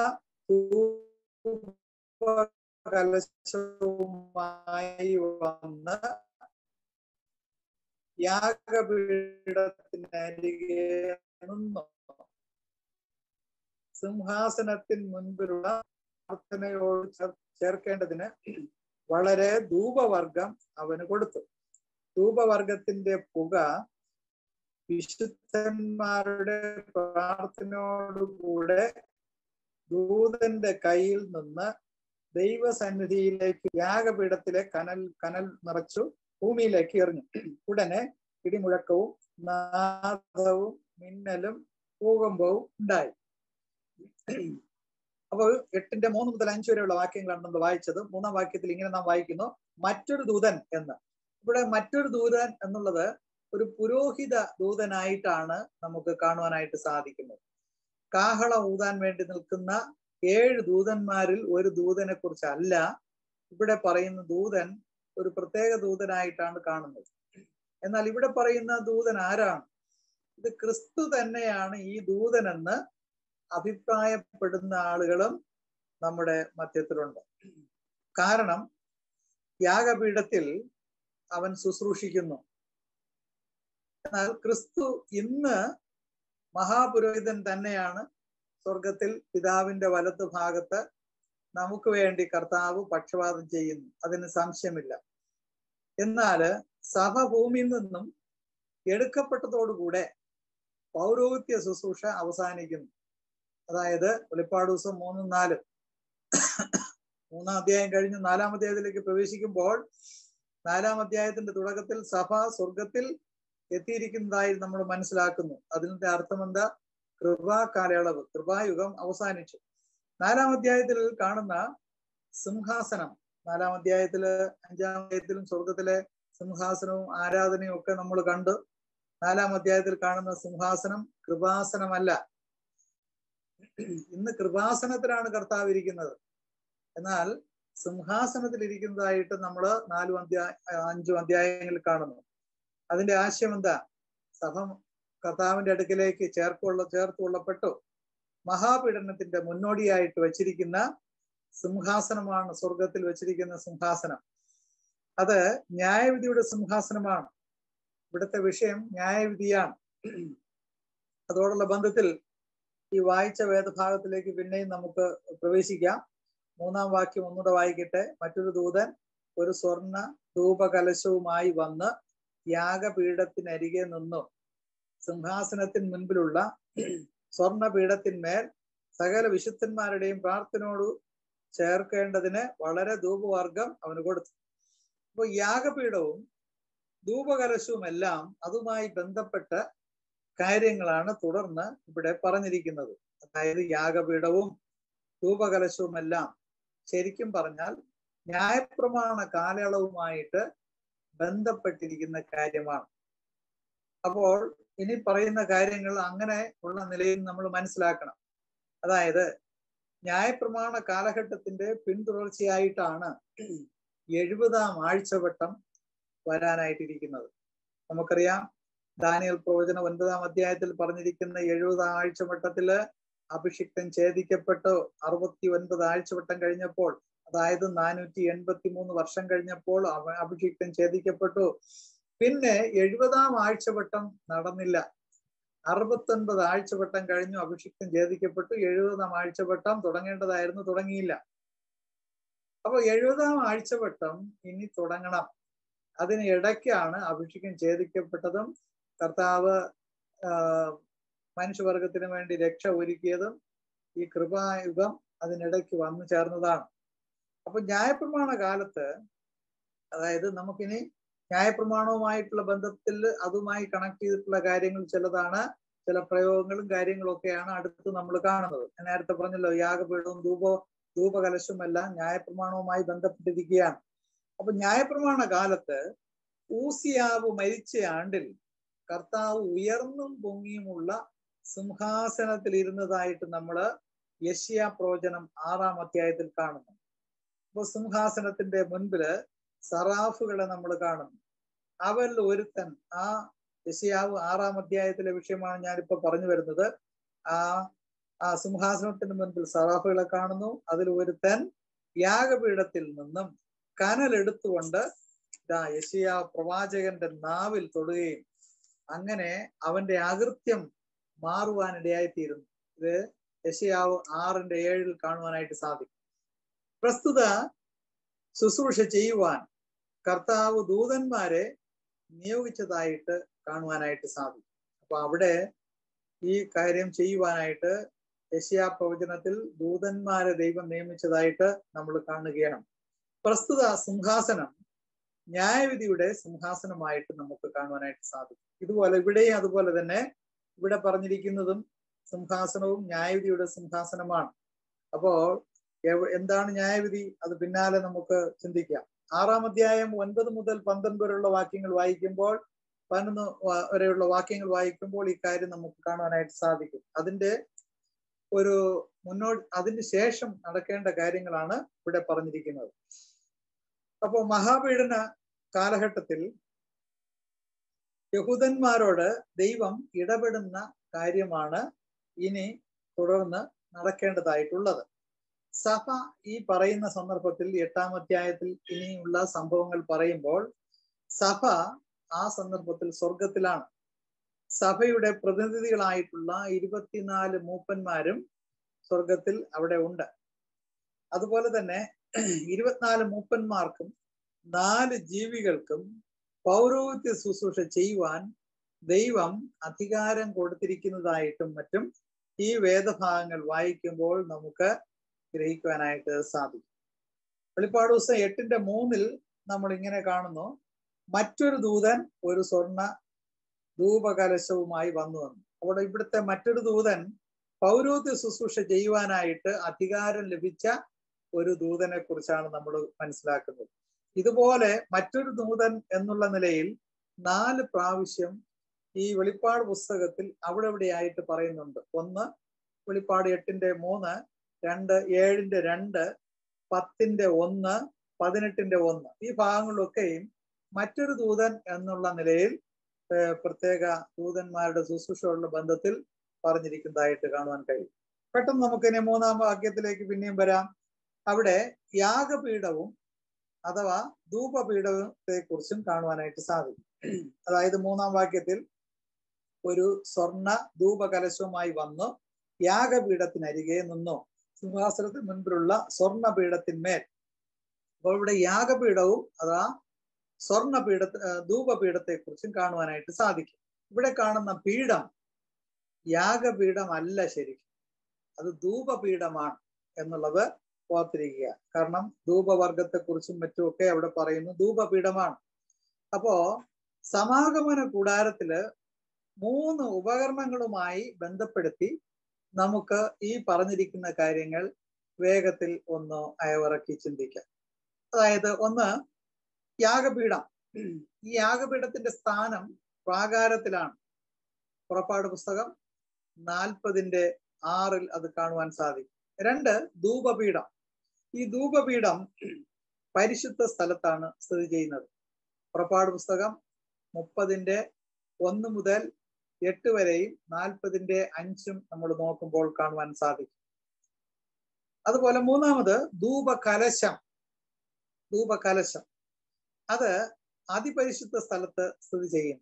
കലശവുമായി വന്ന് യാഗപീഠത്തിനരികെ നിന്നു സിംഹാസനത്തിന് മുൻപിലുള്ള പ്രാർത്ഥനയോട് ചേർക്കേണ്ടതിന് വളരെ ധൂപവർഗം അവന് കൊടുത്തു ധൂപവർഗത്തിന്റെ പുക വിശുദ്ധന്മാരുടെ പ്രാർത്ഥനയോടുകൂടെ ദൂതന്റെ കയ്യിൽ നിന്ന് ദൈവസന്നിധിയിലേക്ക് യാഗപീഠത്തിലെ കനൽ കനൽ നിറച്ചു ഭൂമിയിലേക്ക് എറിഞ്ഞു ഉടനെ ഇടിമുഴക്കവും നാദവും മിന്നലും ഭൂകമ്പവും ഉണ്ടായി അപ്പോൾ എട്ടിന്റെ മൂന്ന് മുതൽ അഞ്ച് വരെയുള്ള വാക്യങ്ങളാണ് നമ്മൾ വായിച്ചത് മൂന്നാം വാക്യത്തിൽ ഇങ്ങനെ നാം വായിക്കുന്നു മറ്റൊരു ദൂതൻ എന്ന് ഇവിടെ മറ്റൊരു ദൂതൻ എന്നുള്ളത് ഒരു പുരോഹിത ദൂതനായിട്ടാണ് നമുക്ക് കാണുവാനായിട്ട് സാധിക്കുന്നത് കാഹള ഊതാൻ വേണ്ടി നിൽക്കുന്ന ഏഴ് ദൂതന്മാരിൽ ഒരു ദൂതനെ കുറിച്ചല്ല ഇവിടെ പറയുന്ന ദൂതൻ ഒരു പ്രത്യേക ദൂതനായിട്ടാണ് കാണുന്നത് എന്നാൽ ഇവിടെ പറയുന്ന ദൂതൻ ആരാണ് ഇത് ക്രിസ്തു തന്നെയാണ് ഈ ദൂതനെന്ന് അഭിപ്രായപ്പെടുന്ന ആളുകളും നമ്മുടെ മധ്യത്തിലുണ്ട് കാരണം യാഗപീഠത്തിൽ അവൻ ശുശ്രൂഷിക്കുന്നു എന്നാൽ ക്രിസ്തു ഇന്ന് മഹാപുരോഹിതൻ തന്നെയാണ് സ്വർഗത്തിൽ പിതാവിന്റെ വലതു ഭാഗത്ത് നമുക്ക് വേണ്ടി കർത്താവ് പക്ഷപാതം ചെയ്യുന്നു അതിന് സംശയമില്ല എന്നാല് സഭ ഭൂമിയിൽ നിന്നും എടുക്കപ്പെട്ടതോടുകൂടെ പൗരോഹിത്യ ശുശ്രൂഷ അവസാനിക്കുന്നു അതായത് വെളിപ്പാട് ദിവസം മൂന്നും നാലും മൂന്നാം അധ്യായം കഴിഞ്ഞ് നാലാം അധ്യായത്തിലേക്ക് പ്രവേശിക്കുമ്പോൾ നാലാം അധ്യായത്തിന്റെ തുടക്കത്തിൽ സഭ സ്വർഗത്തിൽ എത്തിയിരിക്കുന്നതായി നമ്മൾ മനസ്സിലാക്കുന്നു അതിന്റെ അർത്ഥം എന്താ കൃപാ കാലയളവ് കൃപായുഗം അവസാനിച്ചു നാലാം അധ്യായത്തിൽ കാണുന്ന സിംഹാസനം നാലാം അധ്യായത്തില് അഞ്ചാം അധ്യായത്തിലും സ്വർഗത്തിലെ സിംഹാസനവും ആരാധനയും ഒക്കെ നമ്മൾ കണ്ടു നാലാം അധ്യായത്തിൽ കാണുന്ന സിംഹാസനം കൃപാസനമല്ല ഇന്ന് കൃപാസനത്തിലാണ് കർത്താവ് ഇരിക്കുന്നത് എന്നാൽ സിംഹാസനത്തിൽ ഇരിക്കുന്നതായിട്ട് നമ്മൾ നാലും അധ്യായ അഞ്ചും അധ്യായങ്ങളിൽ കാണുന്നു അതിന്റെ ആശയം എന്താ സഭ കർത്താവിന്റെ അടുക്കിലേക്ക് ചേർക്കൊള്ള ചേർത്ത് കൊള്ളപ്പെട്ടു മഹാപീഡനത്തിന്റെ മുന്നോടിയായിട്ട് വച്ചിരിക്കുന്ന സിംഹാസനമാണ് സ്വർഗത്തിൽ വെച്ചിരിക്കുന്ന സിംഹാസനം അത് ന്യായവിധിയുടെ സിംഹാസനമാണ് ഇവിടുത്തെ വിഷയം ന്യായവിധിയാണ് അതോടുള്ള ബന്ധത്തിൽ ഈ വായിച്ച വേദഭാഗത്തിലേക്ക് പിന്നെയും നമുക്ക് പ്രവേശിക്കാം മൂന്നാം വാക്യം ഒന്നുകൂടെ വായിക്കട്ടെ മറ്റൊരു ദൂതൻ ഒരു സ്വർണ ധൂപകലശവുമായി വന്ന് യാഗപീഠത്തിനരികെ നിന്നു സിംഹാസനത്തിന് മുൻപിലുള്ള സ്വർണപീഠത്തിന്മേൽ സകല വിശുദ്ധന്മാരുടെയും പ്രാർത്ഥനയോട് ചേർക്കേണ്ടതിന് വളരെ ധൂപവർഗം അവന് കൊടുത്തു അപ്പൊ യാഗപീഠവും ധൂപകലശവും എല്ലാം അതുമായി ബന്ധപ്പെട്ട കാര്യങ്ങളാണ് തുടർന്ന് ഇവിടെ പറഞ്ഞിരിക്കുന്നത് അതായത് യാഗപീഠവും ധൂപകലശവും എല്ലാം ശരിക്കും പറഞ്ഞാൽ ന്യായപ്രമാണ കാലയളവുമായിട്ട് ബന്ധപ്പെട്ടിരിക്കുന്ന കാര്യമാണ് അപ്പോൾ ഇനി പറയുന്ന കാര്യങ്ങൾ അങ്ങനെ ഉള്ള നിലയിൽ നമ്മൾ മനസ്സിലാക്കണം അതായത് ന്യായപ്രമാണ കാലഘട്ടത്തിന്റെ പിന്തുടർച്ചയായിട്ടാണ് എഴുപതാം ആഴ്ചവട്ടം വരാനായിട്ടിരിക്കുന്നത് നമുക്കറിയാം ദാനിയൽ പ്രവചന ഒൻപതാം അധ്യായത്തിൽ പറഞ്ഞിരിക്കുന്ന എഴുപതാം ആഴ്ചവട്ടത്തില് അഭിഷിക്തൻ ഛേദിക്കപ്പെട്ടു അറുപത്തി ഒൻപത് ആഴ്ചവട്ടം കഴിഞ്ഞപ്പോൾ അതായത് നാനൂറ്റി എൺപത്തി മൂന്ന് വർഷം കഴിഞ്ഞപ്പോൾ അഭിഷിക്തൻ ഛേദിക്കപ്പെട്ടു പിന്നെ എഴുപതാം ആഴ്ചവട്ടം നടന്നില്ല അറുപത്തൊൻപത് ആഴ്ചവട്ടം കഴിഞ്ഞു അഭിഷിക്തൻ ഛേദിക്കപ്പെട്ടു എഴുപതാം ആഴ്ചവട്ടം തുടങ്ങേണ്ടതായിരുന്നു തുടങ്ങിയില്ല അപ്പൊ എഴുപതാം ആഴ്ചവട്ടം ഇനി തുടങ്ങണം അതിന് ഇടയ്ക്കാണ് അഭിഷിക്കം ഛേദിക്കപ്പെട്ടതും കർത്താവ് മനുഷ്യവർഗത്തിന് വേണ്ടി രക്ഷ ഒരുക്കിയതും ഈ കൃപായുഗം അതിനിടയ്ക്ക് വന്നു ചേർന്നതാണ് അപ്പൊ ന്യായപ്രമാണ കാലത്ത് അതായത് നമുക്കിനി ന്യായപ്രമാണവുമായിട്ടുള്ള ബന്ധത്തിൽ അതുമായി കണക്ട് ചെയ്തിട്ടുള്ള കാര്യങ്ങൾ ചിലതാണ് ചില പ്രയോഗങ്ങളും കാര്യങ്ങളും ഒക്കെയാണ് അടുത്ത് നമ്മൾ കാണുന്നത് ഞാൻ നേരത്തെ പറഞ്ഞല്ലോ യാഗപീഠവും ധൂപ ധൂപകലശവും എല്ലാം ന്യായപ്രമാണവുമായി ബന്ധപ്പെട്ടിരിക്കുകയാണ് അപ്പൊ ന്യായപ്രമാണ കാലത്ത് ഊസിയാവ് മരിച്ച ആണ്ടിൽ കർത്താവ് ഉയർന്നും പൊങ്ങിയുമുള്ള സിംഹാസനത്തിൽ ഇരുന്നതായിട്ട് നമ്മള് യഷ്യ പ്രോചനം ആറാം അധ്യായത്തിൽ കാണുന്നു അപ്പൊ സിംഹാസനത്തിന്റെ മുൻപില് സറാഫുകളെ നമ്മൾ കാണുന്നു അവരിൽ ഒരുത്തൻ ആ യശയാവ് ആറാം അധ്യായത്തിലെ വിഷയമാണ് ഞാനിപ്പോ പറഞ്ഞു വരുന്നത് ആ ആ സിംഹാസനത്തിന് മുൻപിൽ സറാഫുകളെ കാണുന്നു അതിൽ ഒരുത്തൻ യാഗപീഠത്തിൽ നിന്നും കനലെടുത്തുകൊണ്ട് ഇതാ യശയ പ്രവാചകന്റെ നാവിൽ തൊടുകയും അങ്ങനെ അവന്റെ അകൃത്യം മാറുവാനിടയായിത്തീരുന്നു ഇത് യശയാവ് ആറിന്റെ ഏഴിൽ കാണുവാനായിട്ട് സാധിക്കും പ്രസ്തുത ശുശ്രൂഷ ചെയ്യുവാൻ കർത്താവ് ദൂതന്മാരെ നിയോഗിച്ചതായിട്ട് കാണുവാനായിട്ട് സാധിക്കും അപ്പൊ അവിടെ ഈ കാര്യം ചെയ്യുവാനായിട്ട് യശയാ പ്രവചനത്തിൽ ദൂതന്മാരെ ദൈവം നിയമിച്ചതായിട്ട് നമ്മൾ കാണുകയാണ് പ്രസ്തുത സിംഹാസനം ന്യായവിധിയുടെ സിംഹാസനമായിട്ട് നമുക്ക് കാണുവാനായിട്ട് സാധിക്കും ഇതുപോലെ ഇവിടെയും അതുപോലെ തന്നെ ഇവിടെ പറഞ്ഞിരിക്കുന്നതും സിംഹാസനവും ന്യായവിധിയുടെ സിംഹാസനമാണ് അപ്പോൾ എന്താണ് ന്യായവിധി അത് പിന്നാലെ നമുക്ക് ചിന്തിക്കാം ആറാം അധ്യായം ഒൻപത് മുതൽ പന്ത്രണ്ട് വരെയുള്ള വാക്യങ്ങൾ വായിക്കുമ്പോൾ പതിനൊന്ന് വരെയുള്ള വാക്യങ്ങൾ വായിക്കുമ്പോൾ ഈ കാര്യം നമുക്ക് കാണുവാനായിട്ട് സാധിക്കും അതിന്റെ ഒരു മുന്നോട്ട് അതിന് ശേഷം നടക്കേണ്ട കാര്യങ്ങളാണ് ഇവിടെ പറഞ്ഞിരിക്കുന്നത് അപ്പോൾ മഹാപീഡന കാലഘട്ടത്തിൽ യഹൂദന്മാരോട് ദൈവം ഇടപെടുന്ന കാര്യമാണ് ഇനി തുടർന്ന് നടക്കേണ്ടതായിട്ടുള്ളത് സഭ ഈ പറയുന്ന സന്ദർഭത്തിൽ എട്ടാം അധ്യായത്തിൽ ഇനിയുള്ള സംഭവങ്ങൾ പറയുമ്പോൾ സഭ ആ സന്ദർഭത്തിൽ സ്വർഗത്തിലാണ് സഭയുടെ പ്രതിനിധികളായിട്ടുള്ള ഇരുപത്തിനാല് മൂപ്പന്മാരും സ്വർഗത്തിൽ അവിടെ ഉണ്ട് അതുപോലെ തന്നെ ഇരുപത്തിനാല് മൂപ്പന്മാർക്കും നാല് ജീവികൾക്കും പൗരോഹിത്യ ശുശ്രൂഷ ചെയ്യുവാൻ ദൈവം അധികാരം കൊടുത്തിരിക്കുന്നതായിട്ടും മറ്റും ഈ വേദഭാഗങ്ങൾ വായിക്കുമ്പോൾ നമുക്ക് ഗ്രഹിക്കുവാനായിട്ട് സാധിക്കും വെളിപ്പാട് ദിവസം എട്ടിന്റെ മൂന്നിൽ നമ്മൾ ഇങ്ങനെ കാണുന്നു മറ്റൊരു ദൂതൻ ഒരു സ്വർണ ധൂപകലശവുമായി വന്നു വന്നു അവിടെ ഇവിടുത്തെ മറ്റൊരു ദൂതൻ പൗരോഹിത്യ ശുശ്രൂഷ ചെയ്യുവാനായിട്ട് അധികാരം ലഭിച്ച ഒരു ദൂതനെ കുറിച്ചാണ് നമ്മൾ മനസ്സിലാക്കുന്നത് ഇതുപോലെ മറ്റൊരു ദൂതൻ എന്നുള്ള നിലയിൽ നാല് പ്രാവശ്യം ഈ വെളിപ്പാട് പുസ്തകത്തിൽ അവിടെ ഇവിടെയായിട്ട് പറയുന്നുണ്ട് ഒന്ന് വെളിപ്പാട് എട്ടിന്റെ മൂന്ന് രണ്ട് ഏഴിന്റെ രണ്ട് പത്തിന്റെ ഒന്ന് പതിനെട്ടിന്റെ ഒന്ന് ഈ ഭാഗങ്ങളിലൊക്കെയും മറ്റൊരു ദൂതൻ എന്നുള്ള നിലയിൽ പ്രത്യേക ദൂതന്മാരുടെ ശുശ്രൂഷയുള്ള ബന്ധത്തിൽ പറഞ്ഞിരിക്കുന്നതായിട്ട് കാണുവാൻ കഴിയും പെട്ടെന്ന് നമുക്ക് ഇനി മൂന്നാം വാക്യത്തിലേക്ക് പിന്നെയും വരാം അവിടെ യാഗപീഠവും അഥവാ ധൂപപീഠത്തെ കുറിച്ചും കാണുവാനായിട്ട് സാധിക്കും അതായത് മൂന്നാം വാക്യത്തിൽ ഒരു സ്വർണ ധൂപകലശവുമായി വന്നു യാഗപീഠത്തിനരികെ നിന്നു സിംഹാസനത്തിന് മുൻപിലുള്ള സ്വർണപീഠത്തിന്മേൽ അപ്പോൾ ഇവിടെ യാഗപീഠവും അതാ സ്വർണപീഠ ധൂപപീഠത്തെ കുറിച്ചും കാണുവാനായിട്ട് സാധിക്കും ഇവിടെ കാണുന്ന പീഠം യാഗപീഠമല്ല ശരിക്കും അത് ധൂപപീഠമാണ് എന്നുള്ളത് ഓർത്തിരിക്കുക കാരണം ധൂപവർഗത്തെ കുറിച്ചും മറ്റുമൊക്കെ അവിടെ പറയുന്നു ധൂപപീഠമാണ് അപ്പോ സമാഗമന കൂടാരത്തില് മൂന്ന് ഉപകരണങ്ങളുമായി ബന്ധപ്പെടുത്തി നമുക്ക് ഈ പറഞ്ഞിരിക്കുന്ന കാര്യങ്ങൾ വേഗത്തിൽ ഒന്ന് അയവിറക്കി ചിന്തിക്കാം അതായത് ഒന്ന് യാഗപീഠം ഈ യാഗപീഠത്തിന്റെ സ്ഥാനം പ്രാകാരത്തിലാണ് പുറപ്പാട് പുസ്തകം നാൽപ്പതിന്റെ ആറിൽ അത് കാണുവാൻ സാധിക്കും രണ്ട് ധൂപപീഠം ഈ ധൂപപീഠം പരിശുദ്ധ സ്ഥലത്താണ് സ്ഥിതി ചെയ്യുന്നത് പുറപ്പാട് പുസ്തകം മുപ്പതിന്റെ ഒന്ന് മുതൽ എട്ട് വരെയും നാൽപ്പതിന്റെ അഞ്ചും നമ്മൾ നോക്കുമ്പോൾ കാണുവാൻ സാധിക്കും അതുപോലെ മൂന്നാമത് ധൂപകലശം ധൂപകലശം അത് അതിപരിശുദ്ധ സ്ഥലത്ത് സ്ഥിതി ചെയ്യുന്നു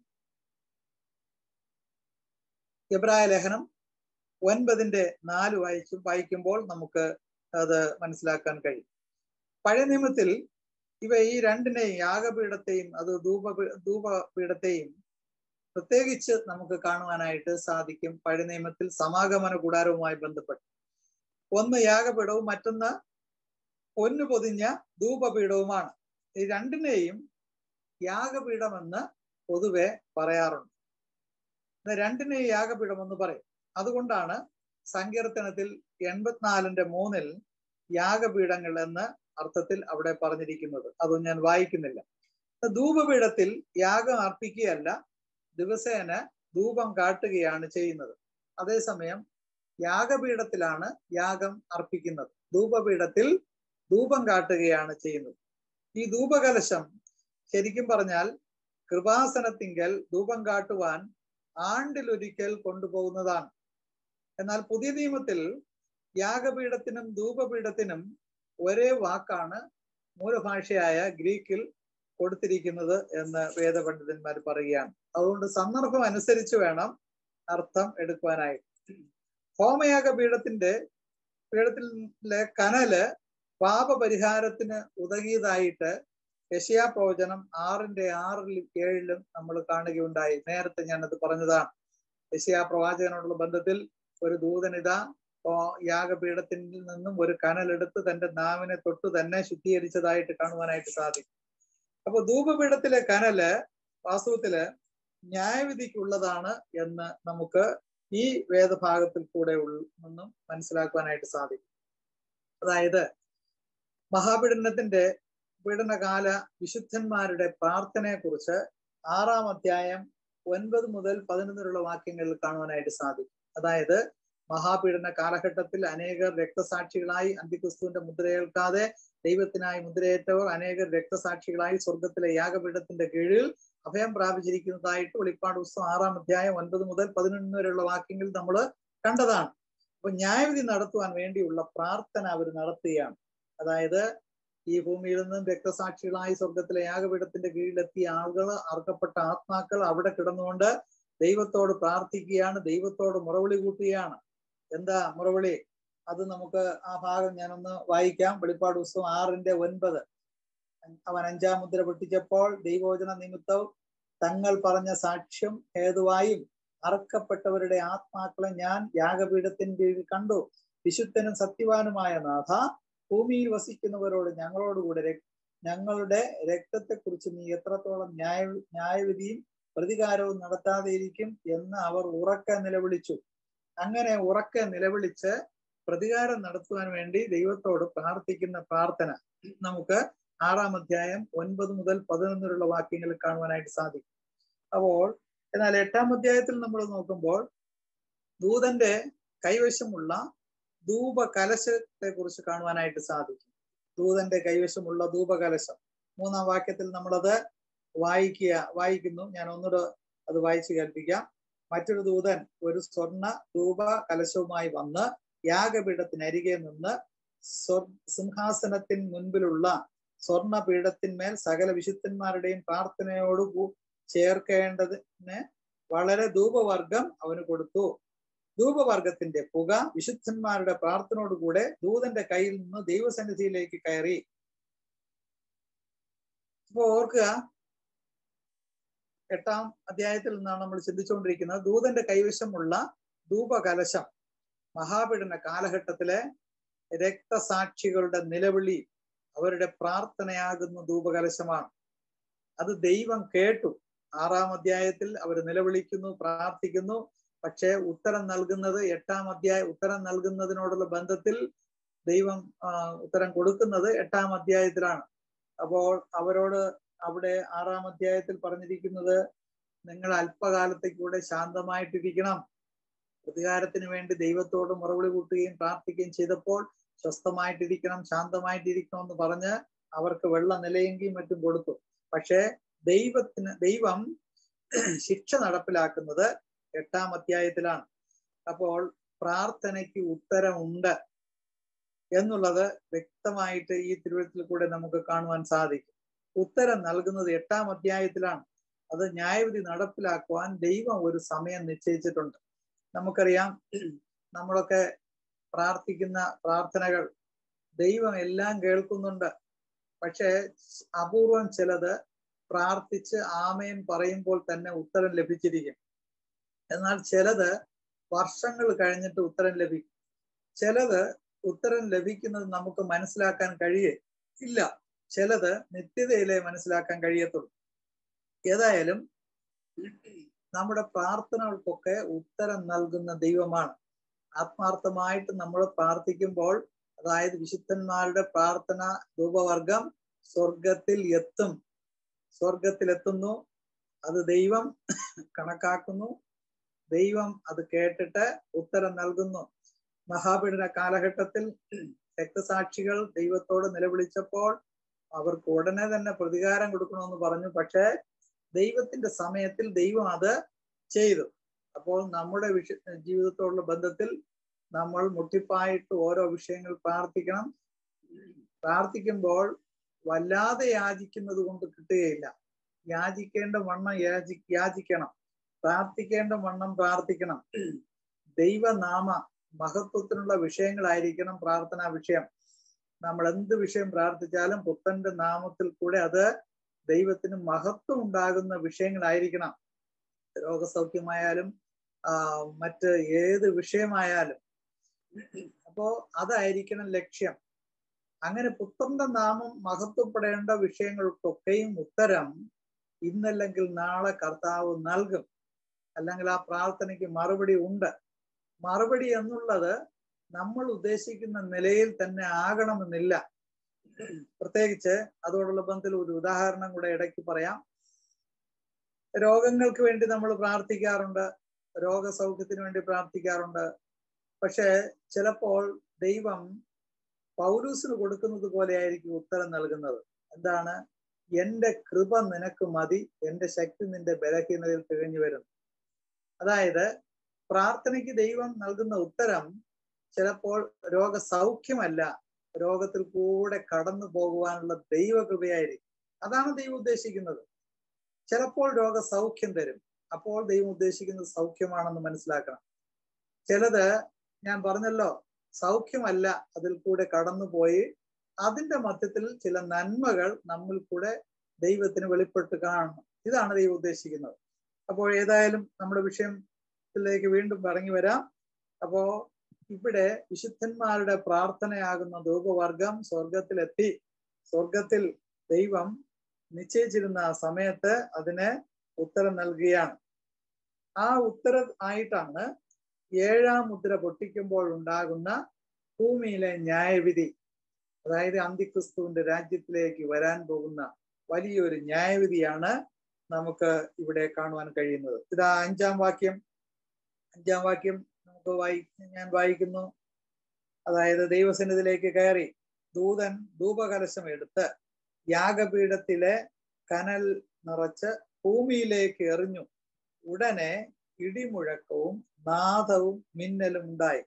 എബ്രായ ലേഖനം ഒൻപതിന്റെ നാല് വായിച്ചും വായിക്കുമ്പോൾ നമുക്ക് അത് മനസ്സിലാക്കാൻ കഴിയും പഴയ നിയമത്തിൽ ഇവ ഈ രണ്ടിനെയും യാഗപീഠത്തെയും അത് ധൂപ ധൂപപീഠത്തെയും പ്രത്യേകിച്ച് നമുക്ക് കാണുവാനായിട്ട് സാധിക്കും പഴയ നിയമത്തിൽ സമാഗമന കൂടാരവുമായി ബന്ധപ്പെട്ട് ഒന്ന് യാഗപീഠവും മറ്റൊന്ന് പൊന്നു പൊതിഞ്ഞ ധൂപപീഠവുമാണ് ഈ രണ്ടിനെയും യാഗപീഠമെന്ന് പൊതുവെ പറയാറുണ്ട് രണ്ടിനെയും യാഗപീഠം എന്ന് പറയും അതുകൊണ്ടാണ് സങ്കീർത്തനത്തിൽ എൺപത്തിനാലിന്റെ മൂന്നിൽ യാഗപീഠങ്ങൾ എന്ന അർത്ഥത്തിൽ അവിടെ പറഞ്ഞിരിക്കുന്നത് അതൊന്നും ഞാൻ വായിക്കുന്നില്ല ധൂപപീഠത്തിൽ യാഗം അർപ്പിക്കുകയല്ല ദിവസേന ധൂപം കാട്ടുകയാണ് ചെയ്യുന്നത് അതേസമയം യാഗപീഠത്തിലാണ് യാഗം അർപ്പിക്കുന്നത് ധൂപപീഠത്തിൽ ധൂപം കാട്ടുകയാണ് ചെയ്യുന്നത് ഈ ധൂപകലശം ശരിക്കും പറഞ്ഞാൽ കൃപാസനത്തിങ്കൽ ധൂപം കാട്ടുവാൻ ആണ്ടിലൊരിക്കൽ കൊണ്ടുപോകുന്നതാണ് എന്നാൽ പുതിയ നിയമത്തിൽ യാഗപീഠത്തിനും ധൂപപീഠത്തിനും ഒരേ വാക്കാണ് മൂലഭാഷയായ ഗ്രീക്കിൽ കൊടുത്തിരിക്കുന്നത് എന്ന് വേദപണ്ഡിതന്മാർ പറയുകയാണ് അതുകൊണ്ട് സന്ദർഭം അനുസരിച്ച് വേണം അർത്ഥം എടുക്കുവാനായിട്ട് ഹോമയാഗ പീഠത്തിന്റെ പീഠത്തിലെ കനല് പാപപരിഹാരത്തിന് ഉതകിയതായിട്ട് യശയാ പ്രവചനം ആറിന്റെ ആറിലും ഏഴിലും നമ്മൾ കാണുകയുണ്ടായി നേരത്തെ ഞാനത് പറഞ്ഞതാണ് യശയാ പ്രവാചകനോടുള്ള ബന്ധത്തിൽ ഒരു ദൂതനിത യാഗപീഠത്തിൽ നിന്നും ഒരു കനലെടുത്ത് തന്റെ നാവിനെ തൊട്ട് തന്നെ ശുദ്ധീകരിച്ചതായിട്ട് കാണുവാനായിട്ട് സാധിക്കും അപ്പൊ ധൂപപീഠത്തിലെ കനല് വാസ്തവത്തില് ന്യായവിധിക്കുള്ളതാണ് എന്ന് നമുക്ക് ഈ വേദഭാഗത്തിൽ കൂടെ നിന്നും മനസ്സിലാക്കുവാനായിട്ട് സാധിക്കും അതായത് മഹാപീഡനത്തിന്റെ പീഡനകാല വിശുദ്ധന്മാരുടെ പ്രാർത്ഥനയെ കുറിച്ച് ആറാം അധ്യായം ഒൻപത് മുതൽ പതിനൊന്നിലുള്ള വാക്യങ്ങളിൽ കാണുവാനായിട്ട് സാധിക്കും അതായത് മഹാപീഡന കാലഘട്ടത്തിൽ അനേകർ രക്തസാക്ഷികളായി അന്തിക്രിസ്തുവിന്റെ മുദ്രയേൽക്കാതെ ദൈവത്തിനായി മുദ്രയേറ്റവർ അനേകർ രക്തസാക്ഷികളായി സ്വർഗത്തിലെ യാഗപീഠത്തിന്റെ കീഴിൽ അഭയം പ്രാപിച്ചിരിക്കുന്നതായിട്ട് വെളിപ്പാട് പുസ്തകം ആറാം അധ്യായം ഒൻപത് മുതൽ പതിനൊന്ന് വരെയുള്ള വാക്യങ്ങൾ നമ്മൾ കണ്ടതാണ് അപ്പൊ ന്യായവിധി നടത്തുവാൻ വേണ്ടിയുള്ള പ്രാർത്ഥന അവർ നടത്തുകയാണ് അതായത് ഈ ഭൂമിയിൽ നിന്നും രക്തസാക്ഷികളായി സ്വർഗത്തിലെ യാഗപീഠത്തിന്റെ കീഴിലെത്തിയ ആളുകൾ അർക്കപ്പെട്ട ആത്മാക്കൾ അവിടെ കിടന്നുകൊണ്ട് ദൈവത്തോട് പ്രാർത്ഥിക്കുകയാണ് ദൈവത്തോട് മുറവിളി കൂട്ടുകയാണ് എന്താ മുറവിളി അത് നമുക്ക് ആ ഭാഗം ഞാനൊന്ന് വായിക്കാം വെളിപ്പാട് പുസ്തകം ആറിന്റെ ഒൻപത് അവൻ അഞ്ചാം മുദ്ര പൊട്ടിച്ചപ്പോൾ ദൈവോചന നിമിത്തവും തങ്ങൾ പറഞ്ഞ സാക്ഷ്യം ഹേതുവായും അറക്കപ്പെട്ടവരുടെ ആത്മാക്കളെ ഞാൻ യാഗപീഠത്തിന് കീഴിൽ കണ്ടു വിശുദ്ധനും സത്യവാനുമായ നാഥ ഭൂമിയിൽ വസിക്കുന്നവരോട് ഞങ്ങളോടുകൂടെ ഞങ്ങളുടെ രക്തത്തെക്കുറിച്ച് നീ എത്രത്തോളം ന്യായ ന്യായവിധിയും പ്രതികാരവും നടത്താതെ ഇരിക്കും എന്ന് അവർ ഉറക്കെ നിലവിളിച്ചു അങ്ങനെ ഉറക്കെ നിലവിളിച്ച് പ്രതികാരം നടത്തുവാൻ വേണ്ടി ദൈവത്തോട് പ്രാർത്ഥിക്കുന്ന പ്രാർത്ഥന നമുക്ക് ആറാം അധ്യായം ഒൻപത് മുതൽ പതിനൊന്നിലുള്ള വാക്യങ്ങൾ കാണുവാനായിട്ട് സാധിക്കും അപ്പോൾ എന്നാൽ എട്ടാം അധ്യായത്തിൽ നമ്മൾ നോക്കുമ്പോൾ ദൂതന്റെ കൈവശമുള്ള ധൂപ കലശത്തെ കുറിച്ച് കാണുവാനായിട്ട് സാധിക്കും ദൂതന്റെ കൈവശമുള്ള ധൂപകലശം മൂന്നാം വാക്യത്തിൽ നമ്മളത് വായിക്കുക വായിക്കുന്നു ഞാൻ ഒന്നുകൂടെ അത് വായിച്ചു കേൾപ്പിക്കാം മറ്റൊരു ദൂതൻ ഒരു സ്വർണ ധൂപ കലശവുമായി വന്ന് യാഗപീഠത്തിനരികെ നിന്ന് സിംഹാസനത്തിന് മുൻപിലുള്ള സ്വർണ പീഠത്തിന്മേൽ സകല വിശുദ്ധന്മാരുടെയും പ്രാർത്ഥനയോട് ചേർക്കേണ്ടതിന് വളരെ ധൂപവർഗം അവന് കൊടുത്തു ധൂപവർഗത്തിന്റെ പുക വിശുദ്ധന്മാരുടെ പ്രാർത്ഥനയോടുകൂടെ ദൂതന്റെ കയ്യിൽ നിന്ന് ദൈവസന്നിധിയിലേക്ക് കയറി അപ്പൊ ഓർക്കുക എട്ടാം അധ്യായത്തിൽ നിന്നാണ് നമ്മൾ ചിന്തിച്ചുകൊണ്ടിരിക്കുന്നത് ദൂതന്റെ കൈവശമുള്ള ധൂപകലശം മഹാപീഡന കാലഘട്ടത്തിലെ രക്തസാക്ഷികളുടെ നിലവിളി അവരുടെ പ്രാർത്ഥനയാകുന്ന ധൂപകലശമാണ് അത് ദൈവം കേട്ടു ആറാം അധ്യായത്തിൽ അവർ നിലവിളിക്കുന്നു പ്രാർത്ഥിക്കുന്നു പക്ഷേ ഉത്തരം നൽകുന്നത് എട്ടാം അധ്യായ ഉത്തരം നൽകുന്നതിനോടുള്ള ബന്ധത്തിൽ ദൈവം ഉത്തരം കൊടുക്കുന്നത് എട്ടാം അധ്യായത്തിലാണ് അപ്പോൾ അവരോട് അവിടെ ആറാം അധ്യായത്തിൽ പറഞ്ഞിരിക്കുന്നത് നിങ്ങൾ അല്പകാലത്തേക്കൂടെ ശാന്തമായിട്ടിരിക്കണം പ്രതികാരത്തിന് വേണ്ടി ദൈവത്തോട് മുറവിളി കൂട്ടുകയും പ്രാർത്ഥിക്കുകയും ചെയ്തപ്പോൾ സ്വസ്ഥമായിട്ടിരിക്കണം ശാന്തമായിട്ടിരിക്കണം എന്ന് പറഞ്ഞ് അവർക്ക് വെള്ള നിലയെങ്കിലും മറ്റും കൊടുത്തു പക്ഷേ ദൈവത്തിന് ദൈവം ശിക്ഷ നടപ്പിലാക്കുന്നത് എട്ടാം അധ്യായത്തിലാണ് അപ്പോൾ പ്രാർത്ഥനയ്ക്ക് ഉത്തരമുണ്ട് എന്നുള്ളത് വ്യക്തമായിട്ട് ഈ തിരുവഴുത്തിൽ കൂടെ നമുക്ക് കാണുവാൻ സാധിക്കും ഉത്തരം നൽകുന്നത് എട്ടാം അധ്യായത്തിലാണ് അത് ന്യായവിധി നടപ്പിലാക്കുവാൻ ദൈവം ഒരു സമയം നിശ്ചയിച്ചിട്ടുണ്ട് നമുക്കറിയാം നമ്മളൊക്കെ പ്രാർത്ഥിക്കുന്ന പ്രാർത്ഥനകൾ ദൈവം എല്ലാം കേൾക്കുന്നുണ്ട് പക്ഷെ അപൂർവം ചിലത് പ്രാർത്ഥിച്ച് ആമേൻ പറയുമ്പോൾ തന്നെ ഉത്തരം ലഭിച്ചിരിക്കും എന്നാൽ ചിലത് വർഷങ്ങൾ കഴിഞ്ഞിട്ട് ഉത്തരം ലഭിക്കും ചിലത് ഉത്തരം ലഭിക്കുന്നത് നമുക്ക് മനസ്സിലാക്കാൻ കഴിയേ ഇല്ല ചിലത് നിത്യതയിലെ മനസ്സിലാക്കാൻ കഴിയത്തുള്ളൂ ഏതായാലും നമ്മുടെ പ്രാർത്ഥനകൾക്കൊക്കെ ഉത്തരം നൽകുന്ന ദൈവമാണ് ആത്മാർത്ഥമായിട്ട് നമ്മൾ പ്രാർത്ഥിക്കുമ്പോൾ അതായത് വിശുദ്ധന്മാരുടെ പ്രാർത്ഥന ധൂപവർഗം സ്വർഗത്തിൽ എത്തും സ്വർഗത്തിൽ എത്തുന്നു അത് ദൈവം കണക്കാക്കുന്നു ദൈവം അത് കേട്ടിട്ട് ഉത്തരം നൽകുന്നു മഹാപീഡന കാലഘട്ടത്തിൽ രക്തസാക്ഷികൾ ദൈവത്തോട് നിലവിളിച്ചപ്പോൾ അവർക്ക് ഉടനെ തന്നെ പ്രതികാരം കൊടുക്കണമെന്ന് പറഞ്ഞു പക്ഷേ ദൈവത്തിന്റെ സമയത്തിൽ ദൈവം അത് ചെയ്തു അപ്പോൾ നമ്മുടെ വിഷ ജീവിതത്തോടുള്ള ബന്ധത്തിൽ നമ്മൾ മുട്ടിപ്പായിട്ട് ഓരോ വിഷയങ്ങൾ പ്രാർത്ഥിക്കണം പ്രാർത്ഥിക്കുമ്പോൾ വല്ലാതെ യാചിക്കുന്നത് കൊണ്ട് കിട്ടുകയില്ല യാചിക്കേണ്ട വണ്ണം യാചി യാചിക്കണം പ്രാർത്ഥിക്കേണ്ട വണ്ണം പ്രാർത്ഥിക്കണം ദൈവനാമ മഹത്വത്തിനുള്ള വിഷയങ്ങളായിരിക്കണം പ്രാർത്ഥനാ വിഷയം നമ്മൾ എന്ത് വിഷയം പ്രാർത്ഥിച്ചാലും പുത്തന്റെ നാമത്തിൽ കൂടെ അത് ദൈവത്തിന് മഹത്വം ഉണ്ടാകുന്ന വിഷയങ്ങളായിരിക്കണം രോഗസൗഖ്യമായാലും ആ മറ്റ് ഏത് വിഷയമായാലും അപ്പോ അതായിരിക്കണം ലക്ഷ്യം അങ്ങനെ പുത്രന്റെ നാമം മഹത്വപ്പെടേണ്ട വിഷയങ്ങൾക്കൊക്കെയും ഉത്തരം ഇന്നല്ലെങ്കിൽ നാളെ കർത്താവ് നൽകും അല്ലെങ്കിൽ ആ പ്രാർത്ഥനയ്ക്ക് മറുപടി ഉണ്ട് മറുപടി എന്നുള്ളത് നമ്മൾ ഉദ്ദേശിക്കുന്ന നിലയിൽ തന്നെ ആകണമെന്നില്ല പ്രത്യേകിച്ച് അതോടുള്ള ബന്ധത്തിൽ ഒരു ഉദാഹരണം കൂടെ ഇടയ്ക്ക് പറയാം രോഗങ്ങൾക്ക് വേണ്ടി നമ്മൾ പ്രാർത്ഥിക്കാറുണ്ട് രോഗസൗഖ്യത്തിന് വേണ്ടി പ്രാർത്ഥിക്കാറുണ്ട് പക്ഷെ ചിലപ്പോൾ ദൈവം പൗലൂസിന് കൊടുക്കുന്നത് പോലെ ആയിരിക്കും ഉത്തരം നൽകുന്നത് എന്താണ് എന്റെ കൃപ നിനക്ക് മതി എന്റെ ശക്തി നിന്റെ ബലഹീനതയിൽ തികഞ്ഞു വരുന്നു അതായത് പ്രാർത്ഥനയ്ക്ക് ദൈവം നൽകുന്ന ഉത്തരം ചിലപ്പോൾ രോഗസൗഖ്യമല്ല രോഗത്തിൽ കൂടെ കടന്നു പോകുവാനുള്ള ദൈവകൃപയായിരിക്കും അതാണ് ദൈവം ഉദ്ദേശിക്കുന്നത് ചിലപ്പോൾ രോഗസൗഖ്യം തരും അപ്പോൾ ദൈവം ഉദ്ദേശിക്കുന്നത് സൗഖ്യമാണെന്ന് മനസ്സിലാക്കണം ചിലത് ഞാൻ പറഞ്ഞല്ലോ സൗഖ്യമല്ല അതിൽ കൂടെ കടന്നുപോയി അതിന്റെ മധ്യത്തിൽ ചില നന്മകൾ നമ്മിൽ കൂടെ ദൈവത്തിന് വെളിപ്പെട്ട് കാണണം ഇതാണ് ദൈവം ഉദ്ദേശിക്കുന്നത് അപ്പോൾ ഏതായാലും നമ്മുടെ വിഷയത്തിലേക്ക് വീണ്ടും ഇറങ്ങി വരാം അപ്പോ ഇവിടെ വിശുദ്ധന്മാരുടെ പ്രാർത്ഥനയാകുന്ന ധൂപവർഗം സ്വർഗത്തിലെത്തി സ്വർഗത്തിൽ ദൈവം നിശ്ചയിച്ചിരുന്ന ആ സമയത്ത് അതിന് ഉത്തരം നൽകുകയാണ് ആ ഉത്തരം ആയിട്ടാണ് ഏഴാം മുദ്ര പൊട്ടിക്കുമ്പോൾ ഉണ്ടാകുന്ന ഭൂമിയിലെ ന്യായവിധി അതായത് അന്തിക്രിസ്തുവിന്റെ രാജ്യത്തിലേക്ക് വരാൻ പോകുന്ന വലിയൊരു ന്യായവിധിയാണ് നമുക്ക് ഇവിടെ കാണുവാൻ കഴിയുന്നത് ഇതാ അഞ്ചാം വാക്യം അഞ്ചാം വാക്യം നമുക്ക് വായി ഞാൻ വായിക്കുന്നു അതായത് ദൈവസന്നിധിയിലേക്ക് കയറി ദൂതൻ ധൂപകലശം എടുത്ത് യാഗപീഠത്തിലെ കനൽ നിറച്ച് ഭൂമിയിലേക്ക് എറിഞ്ഞു ഉടനെ ഇടിമുഴക്കവും നാദവും മിന്നലും ഉണ്ടായി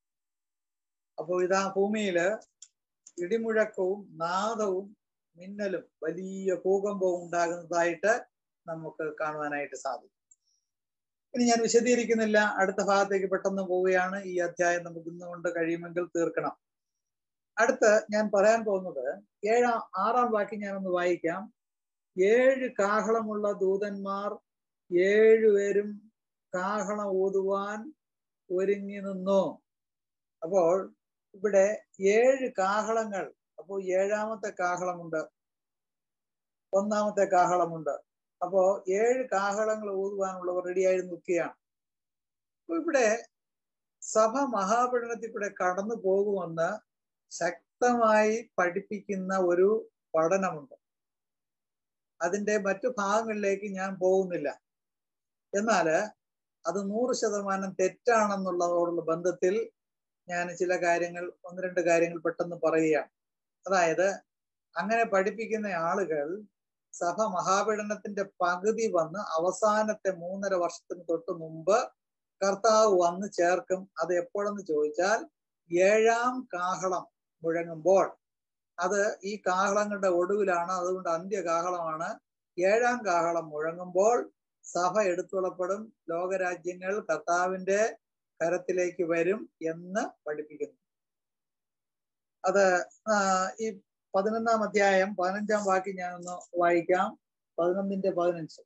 അപ്പോൾ ഇതാ ഭൂമിയില് ഇടിമുഴക്കവും നാദവും മിന്നലും വലിയ ഭൂകമ്പവും ഉണ്ടാകുന്നതായിട്ട് നമുക്ക് കാണുവാനായിട്ട് സാധിക്കും ഇനി ഞാൻ വിശദീകരിക്കുന്നില്ല അടുത്ത ഭാഗത്തേക്ക് പെട്ടെന്ന് പോവുകയാണ് ഈ അധ്യായം നമുക്ക് ഇന്നുകൊണ്ട് കഴിയുമെങ്കിൽ തീർക്കണം അടുത്ത് ഞാൻ പറയാൻ പോകുന്നത് ഏഴാം ആറാം വാക്യം ഞാനൊന്ന് വായിക്കാം ഏഴ് കാഹളമുള്ള ദൂതന്മാർ ഏഴുപേരും കാഹളം ഊതുവാൻ ഒരുങ്ങി നിന്നു അപ്പോൾ ഇവിടെ ഏഴ് കാഹളങ്ങൾ അപ്പോൾ ഏഴാമത്തെ കാഹളമുണ്ട് ഒന്നാമത്തെ കാഹളമുണ്ട് അപ്പോ ഏഴ് കാഹളങ്ങൾ ഊതുവാനുള്ളവർ റെഡിയായി നിൽക്കുകയാണ് അപ്പൊ ഇവിടെ സഭ മഹാപഠനത്തിൽ കൂടെ കടന്നു പോകുമെന്ന് ശക്തമായി പഠിപ്പിക്കുന്ന ഒരു പഠനമുണ്ട് അതിന്റെ മറ്റു ഭാഗങ്ങളിലേക്ക് ഞാൻ പോകുന്നില്ല എന്നാല് അത് നൂറ് ശതമാനം തെറ്റാണെന്നുള്ളതോടുള്ള ബന്ധത്തിൽ ഞാൻ ചില കാര്യങ്ങൾ ഒന്ന് രണ്ട് കാര്യങ്ങൾ പെട്ടെന്ന് പറയുകയാണ് അതായത് അങ്ങനെ പഠിപ്പിക്കുന്ന ആളുകൾ സഭ മഹാപീഡനത്തിന്റെ പകുതി വന്ന് അവസാനത്തെ മൂന്നര വർഷത്തിന് തൊട്ട് മുമ്പ് കർത്താവ് വന്ന് ചേർക്കും അത് എപ്പോഴെന്ന് ചോദിച്ചാൽ ഏഴാം കാഹളം മുഴങ്ങുമ്പോൾ അത് ഈ കാഹളങ്ങളുടെ ഒടുവിലാണ് അതുകൊണ്ട് അന്ത്യകാഹളമാണ് ഏഴാം കാഹളം മുഴങ്ങുമ്പോൾ സഭ എടുത്തുള്ളപ്പെടും ലോകരാജ്യങ്ങൾ കർത്താവിന്റെ കരത്തിലേക്ക് വരും എന്ന് പഠിപ്പിക്കുന്നു അത് ഈ പതിനൊന്നാം അധ്യായം പതിനഞ്ചാം വാക്യം ഞാനൊന്ന് വായിക്കാം പതിനൊന്നിന്റെ പതിനഞ്ച്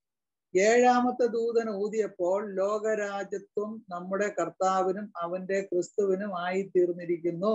ഏഴാമത്തെ ദൂതൻ ഊതിയപ്പോൾ ലോകരാജ്യത്വം നമ്മുടെ കർത്താവിനും അവന്റെ ക്രിസ്തുവിനും ആയി തീർന്നിരിക്കുന്നു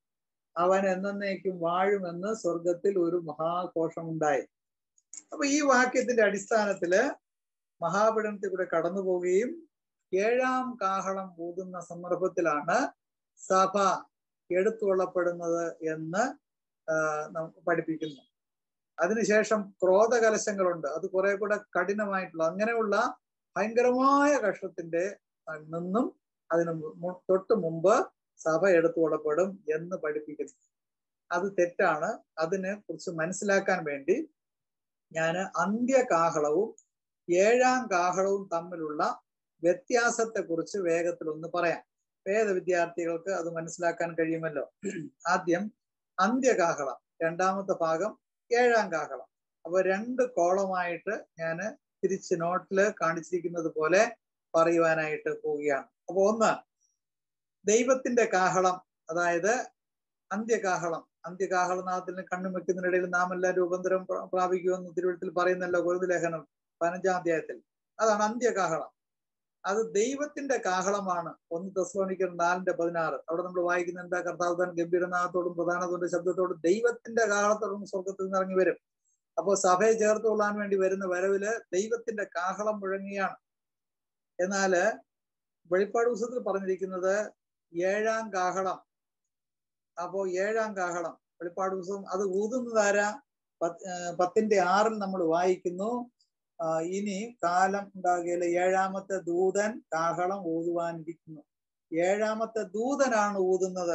അവൻ എന്നേക്കും വാഴുമെന്ന് സ്വർഗത്തിൽ ഒരു മഹാഘോഷമുണ്ടായി അപ്പൊ ഈ വാക്യത്തിന്റെ അടിസ്ഥാനത്തില് മഹാപീഠനത്തിൽ കൂടെ കടന്നു പോവുകയും ഏഴാം കാഹളം ഊതുന്ന സന്ദർഭത്തിലാണ് സഭ എടുത്തുകൊള്ളപ്പെടുന്നത് എന്ന് നമുക്ക് പഠിപ്പിക്കുന്നു അതിനുശേഷം ക്രോധകലശങ്ങളുണ്ട് അത് കുറെ കൂടെ കഠിനമായിട്ടുള്ള അങ്ങനെയുള്ള ഭയങ്കരമായ കഷ്ടത്തിന്റെ നിന്നും അതിന് തൊട്ട് മുമ്പ് സഭ എടുത്തുകൊള്ളപ്പെടും എന്ന് പഠിപ്പിക്കുന്നു അത് തെറ്റാണ് അതിനെ കുറിച്ച് മനസ്സിലാക്കാൻ വേണ്ടി ഞാൻ അന്ത്യകാഹളവും ഏഴാം കാഹളവും തമ്മിലുള്ള വ്യത്യാസത്തെ കുറിച്ച് വേഗത്തിൽ ഒന്ന് പറയാം വേദ വിദ്യാർത്ഥികൾക്ക് അത് മനസ്സിലാക്കാൻ കഴിയുമല്ലോ ആദ്യം അന്ത്യകാഹളം രണ്ടാമത്തെ ഭാഗം ഏഴാം കാഹളം അപ്പൊ രണ്ട് കോളമായിട്ട് ഞാൻ തിരിച്ച് നോട്ടില് കാണിച്ചിരിക്കുന്നത് പോലെ പറയുവാനായിട്ട് പോവുകയാണ് അപ്പൊ ഒന്ന് ദൈവത്തിന്റെ കാഹളം അതായത് അന്ത്യകാഹളം അന്ത്യകാഹളനാഥത്തിന് കണ്ണും വെക്കുന്നതിനിടയിൽ നാം എല്ലാം രൂപാന്തരം പ്രാപിക്കുമെന്ന് തിരുവഴുത്തിൽ പറയുന്നല്ലോ ഗുരുലേഖനം പതിനഞ്ചാം അധ്യായത്തിൽ അതാണ് അന്ത്യകാഹളം അത് ദൈവത്തിന്റെ കാഹളമാണ് ഒന്ന് തെസ്ലോണിക്കർ നാലിന്റെ പതിനാറ് അവിടെ നമ്മൾ വായിക്കുന്ന എന്താ കർത്താവ് താൻ ഗംഭീരനാഥത്തോടും പ്രധാനത്തോടും ശബ്ദത്തോടും ദൈവത്തിന്റെ കാഹളത്തോടും സ്വർഗത്തിൽ നിന്ന് ഇറങ്ങി വരും അപ്പോൾ സഭയെ ചേർത്ത് കൊള്ളാൻ വേണ്ടി വരുന്ന വരവില് ദൈവത്തിന്റെ കാഹളം മുഴങ്ങിയാണ് എന്നാല് വെളിപ്പാട് പുസ്തകത്തിൽ പറഞ്ഞിരിക്കുന്നത് ഏഴാം കാഹളം അപ്പോ ഏഴാം കാഹളം വെളിപ്പാട് പുസ്തകം അത് ഊതുന്നതാരാ പത്തിന്റെ ആറിൽ നമ്മൾ വായിക്കുന്നു ഇനി കാലം ഉണ്ടാകുകയില്ല ഏഴാമത്തെ ദൂതൻ കാഹളം ഊതുവാനിരിക്കുന്നു ഏഴാമത്തെ ദൂതനാണ് ഊതുന്നത്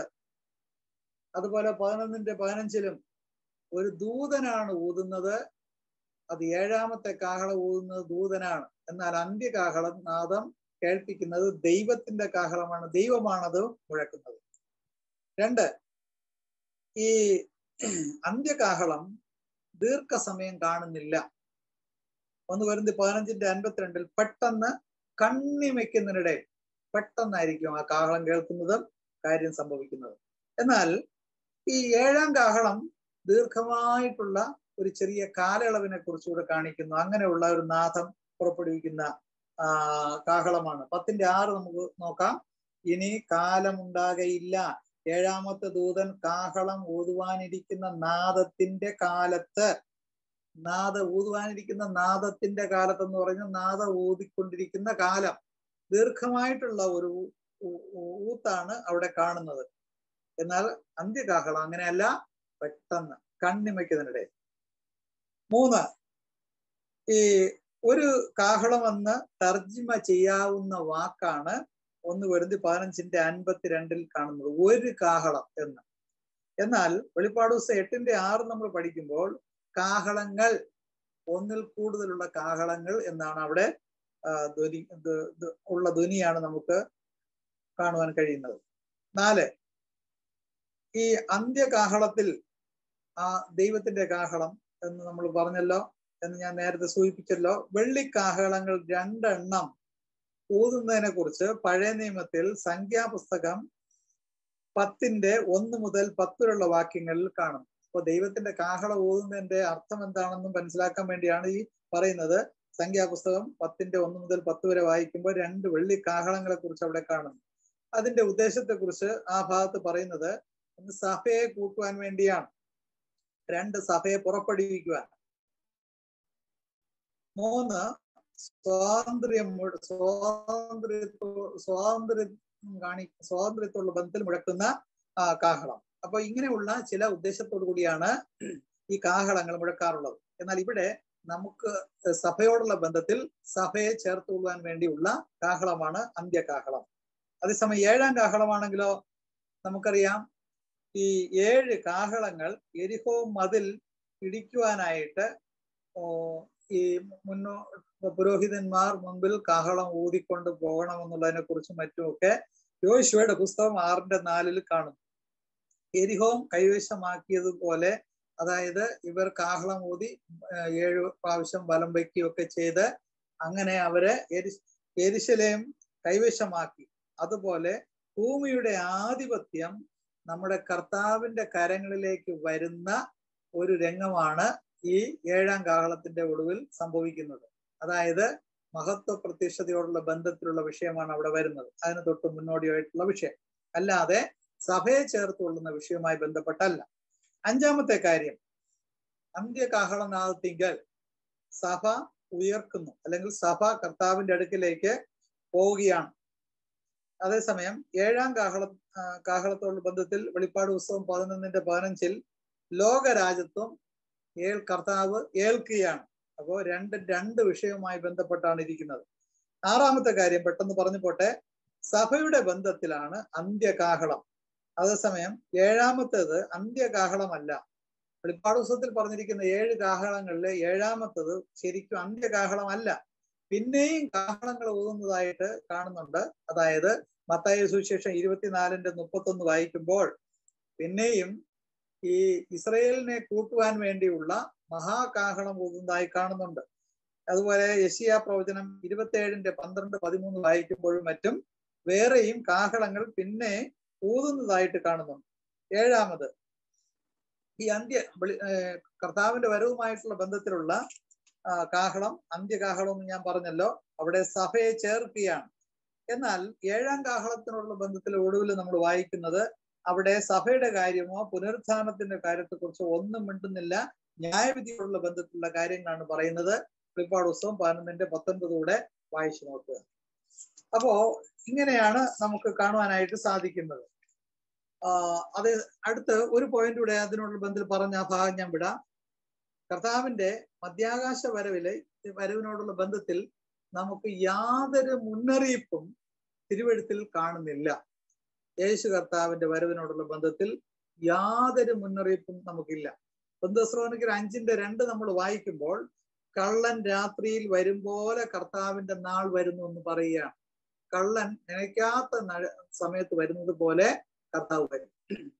അതുപോലെ പതിനൊന്നിന്റെ പതിനഞ്ചിലും ഒരു ദൂതനാണ് ഊതുന്നത് അത് ഏഴാമത്തെ കാഹളം ഊതുന്നത് ദൂതനാണ് എന്നാൽ അന്ത്യകാഹളം നാദം കേൾപ്പിക്കുന്നത് ദൈവത്തിന്റെ കാഹളമാണ് ദൈവമാണത് മുഴക്കുന്നത് രണ്ട് ഈ അന്ത്യകാഹളം ദീർഘസമയം കാണുന്നില്ല ഒന്ന് വരുന്നത് പതിനഞ്ചിന്റെ അൻപത്തിരണ്ടിൽ പെട്ടെന്ന് കണ്ണിമയ്ക്കുന്നതിനിടെ പെട്ടെന്നായിരിക്കും ആ കാഹളം കേൾക്കുന്നതും കാര്യം സംഭവിക്കുന്നതും എന്നാൽ ഈ ഏഴാം കാഹളം ദീർഘമായിട്ടുള്ള ഒരു ചെറിയ കാലയളവിനെ കുറിച്ചുകൂടെ കാണിക്കുന്നു അങ്ങനെയുള്ള ഒരു നാഥം പുറപ്പെടുവിക്കുന്ന ആ കാഹളമാണ് പത്തിന്റെ ആറ് നമുക്ക് നോക്കാം ഇനി കാലമുണ്ടാകയില്ല ഏഴാമത്തെ ദൂതൻ കാഹളം ഊതുവാനിരിക്കുന്ന നാദത്തിന്റെ കാലത്ത് നാദ ഊതുവാനിരിക്കുന്ന നാദത്തിന്റെ കാലത്ത് എന്ന് പറഞ്ഞാൽ നാദ ഊതിക്കൊണ്ടിരിക്കുന്ന കാലം ദീർഘമായിട്ടുള്ള ഒരു ഊത്താണ് അവിടെ കാണുന്നത് എന്നാൽ അന്ത്യകാഹളം അങ്ങനെയല്ല പെട്ടെന്ന് കണ്ണിമയ്ക്കുന്നതിനിടെ മൂന്ന് ഈ ഒരു കാഹളം എന്ന് തർജിമ ചെയ്യാവുന്ന വാക്കാണ് ഒന്ന് വരുന്നത് പതിനഞ്ചിന്റെ അൻപത്തിരണ്ടിൽ കാണുന്നത് ഒരു കാഹളം എന്ന് എന്നാൽ വെളിപ്പാട് ദിവസം എട്ടിന്റെ ആറ് നമ്മൾ പഠിക്കുമ്പോൾ കാഹളങ്ങൾ ഒന്നിൽ കൂടുതലുള്ള കാഹളങ്ങൾ എന്നാണ് അവിടെ ധ്വനി ഉള്ള ധ്വനിയാണ് നമുക്ക് കാണുവാൻ കഴിയുന്നത് നാല് ഈ അന്ത്യകാഹളത്തിൽ ആ ദൈവത്തിന്റെ കാഹളം എന്ന് നമ്മൾ പറഞ്ഞല്ലോ എന്ന് ഞാൻ നേരത്തെ സൂചിപ്പിച്ചല്ലോ വെള്ളിക്കാഹളങ്ങൾ രണ്ടെണ്ണം ഊതുന്നതിനെ കുറിച്ച് പഴയ നിയമത്തിൽ സംഖ്യാപുസ്തകം പത്തിന്റെ ഒന്ന് മുതൽ പത്ത് വരെയുള്ള വാക്യങ്ങളിൽ കാണും അപ്പൊ ദൈവത്തിന്റെ കാഹള ഊതുന്നതിന്റെ അർത്ഥം എന്താണെന്നും മനസ്സിലാക്കാൻ വേണ്ടിയാണ് ഈ പറയുന്നത് സംഖ്യാപുസ്തകം പത്തിന്റെ ഒന്ന് മുതൽ പത്ത് വരെ വായിക്കുമ്പോൾ രണ്ട് വെള്ളി കാഹളങ്ങളെ കുറിച്ച് അവിടെ കാണുന്നു അതിന്റെ ഉദ്ദേശത്തെ കുറിച്ച് ആ ഭാഗത്ത് പറയുന്നത് ഒന്ന് സഭയെ കൂട്ടുവാൻ വേണ്ടിയാണ് രണ്ട് സഭയെ പുറപ്പെടുവിക്കുവാൻ മൂന്ന് സ്വാതന്ത്ര്യം മുഴ- സ്വാതന്ത്ര്യത്തോ സ്വാതന്ത്ര്യം കാണി സ്വാതന്ത്ര്യത്തോടുള്ള ബന്ധത്തിൽ മുഴക്കുന്ന ആ കാഹളം അപ്പൊ ഇങ്ങനെയുള്ള ചില ഉദ്ദേശത്തോടു കൂടിയാണ് ഈ കാഹളങ്ങൾ മുഴക്കാറുള്ളത് എന്നാൽ ഇവിടെ നമുക്ക് സഭയോടുള്ള ബന്ധത്തിൽ സഭയെ ചേർത്ത് കൊള്ളുവാൻ വേണ്ടിയുള്ള കാഹളമാണ് അന്ത്യകാഹളം അതേസമയം ഏഴാം കാഹളമാണെങ്കിലോ നമുക്കറിയാം ഈ ഏഴ് കാഹളങ്ങൾ എരിഹോ മതിൽ ഇടിക്കുവാനായിട്ട് ഓ, ഈ മുന്നോ പുരോഹിതന്മാർ മുൻപിൽ കാഹളം ഊതിക്കൊണ്ട് പോകണമെന്നുള്ളതിനെ കുറിച്ചും മറ്റുമൊക്കെ യോശുവയുടെ പുസ്തകം ആറിന്റെ നാലിൽ കാണുന്നു എരിഹോം കൈവശമാക്കിയതുപോലെ അതായത് ഇവർ കാഹളം ഊതി ഏഹ് ഏഴ് പ്രാവശ്യം വലം വയ്ക്കുകയൊക്കെ ചെയ്ത് അങ്ങനെ അവരെ എരി എരിശലേം കൈവശമാക്കി അതുപോലെ ഭൂമിയുടെ ആധിപത്യം നമ്മുടെ കർത്താവിന്റെ കരങ്ങളിലേക്ക് വരുന്ന ഒരു രംഗമാണ് ഈ ഏഴാം കാഹളത്തിന്റെ ഒടുവിൽ സംഭവിക്കുന്നത് അതായത് മഹത്വ പ്രത്യക്ഷതയോടുള്ള ബന്ധത്തിലുള്ള വിഷയമാണ് അവിടെ വരുന്നത് അതിന് തൊട്ട് മുന്നോടിയായിട്ടുള്ള വിഷയം അല്ലാതെ സഭയെ ചേർത്തുകൊള്ളുന്ന വിഷയവുമായി ബന്ധപ്പെട്ടല്ല അഞ്ചാമത്തെ കാര്യം അന്ത്യകാഹളനാഥത്തിങ്കൽ സഭ ഉയർക്കുന്നു അല്ലെങ്കിൽ സഭ കർത്താവിന്റെ അടുക്കിലേക്ക് പോവുകയാണ് അതേസമയം ഏഴാം കാഹള ആ, കാഹളത്തോടുള്ള ബന്ധത്തിൽ വെളിപ്പാട് പുസ്തകം പതിനൊന്നിന്റെ പതിനഞ്ചിൽ ലോകരാജ്യത്വം ഏൽ കർത്താവ് ഏൽക്കുകയാണ് അപ്പോൾ രണ്ട് രണ്ട് വിഷയവുമായി ബന്ധപ്പെട്ടാണ് ഇരിക്കുന്നത് ആറാമത്തെ കാര്യം പെട്ടെന്ന് പറഞ്ഞു പോട്ടെ സഭയുടെ ബന്ധത്തിലാണ് അന്ത്യകാഹളം അതേസമയം ഏഴാമത്തേത് അന്ത്യകാഹളമല്ല വെളിപ്പാട് പുസ്തകത്തിൽ പറഞ്ഞിരിക്കുന്ന ഏഴ് കാഹളങ്ങളിലെ ഏഴാമത്തത് ശരിക്കും അന്ത്യകാഹളമല്ല പിന്നെയും കാഹളങ്ങൾ ഊതുന്നതായിട്ട് കാണുന്നുണ്ട് അതായത് മത്തായ സുവിശേഷം ഇരുപത്തിനാലിന്റെ മുപ്പത്തൊന്ന് വായിക്കുമ്പോൾ പിന്നെയും ഈ ഇസ്രയേലിനെ കൂട്ടുവാൻ വേണ്ടിയുള്ള മഹാകാഹളം ഊതുന്നതായി കാണുന്നുണ്ട് അതുപോലെ യശിയ പ്രവചനം ഇരുപത്തിയേഴിന്റെ പന്ത്രണ്ട് പതിമൂന്ന് വായിക്കുമ്പോഴും മറ്റും വേറെയും കാഹളങ്ങൾ പിന്നെ ഊതുന്നതായിട്ട് കാണുന്നുണ്ട് ഏഴാമത് ഈ അന്ത്യ വെളി- ഏർ കർത്താവിന്റെ വരവുമായിട്ടുള്ള ബന്ധത്തിലുള്ള ആ, കാഹളം അന്ത്യകാഹളം എന്ന് ഞാൻ പറഞ്ഞല്ലോ അവിടെ സഭയെ ചേർക്കുകയാണ് എന്നാൽ ഏഴാം കാഹളത്തിനുള്ള ബന്ധത്തിൽ ഒടുവിൽ നമ്മൾ വായിക്കുന്നത് അവിടെ സഭയുടെ കാര്യമോ പുനരുത്ഥാനത്തിന്റെ കാര്യത്തെക്കുറിച്ചോ ഒന്നും മിണ്ടുന്നില്ല ന്യായവിധിയോടുള്ള ബന്ധത്തിലുള്ള കാര്യങ്ങളാണ് പറയുന്നത് വെളിപ്പാട് പുസ്തകം പതിനൊന്നിന്റെ പത്തൊൻപതൂടെ വായിച്ചു നോക്കുക അപ്പോ ഇങ്ങനെയാണ് നമുക്ക് കാണുവാനായിട്ട് സാധിക്കുന്നത് ആ, അത് അടുത്ത് ഒരു പോയിന്റ് കൂടെ അതിനോടുള്ള ബന്ധത്തിൽ പറഞ്ഞ ആ ഭാഗം ഞാൻ വിടാം കർത്താവിന്റെ മധ്യാകാശ വരവിലെ വരവിനോടുള്ള ബന്ധത്തിൽ നമുക്ക് യാതൊരു മുന്നറിയിപ്പും തിരുവഴുത്തിൽ കാണുന്നില്ല യേശു കർത്താവിന്റെ വരവിനോടുള്ള ബന്ധത്തിൽ യാതൊരു മുന്നറിയിപ്പും നമുക്കില്ല ബന്ധസ്രോനിക്കൽ അഞ്ചിന്റെ രണ്ട് നമ്മൾ വായിക്കുമ്പോൾ കള്ളൻ രാത്രിയിൽ വരും പോലെ കർത്താവിന്റെ നാൾ വരുന്നു എന്ന് പറയുകയാണ് കള്ളൻ നനയ്ക്കാത്ത നഴ- സമയത്ത് വരുന്നത് പോലെ കർത്താവ് വരും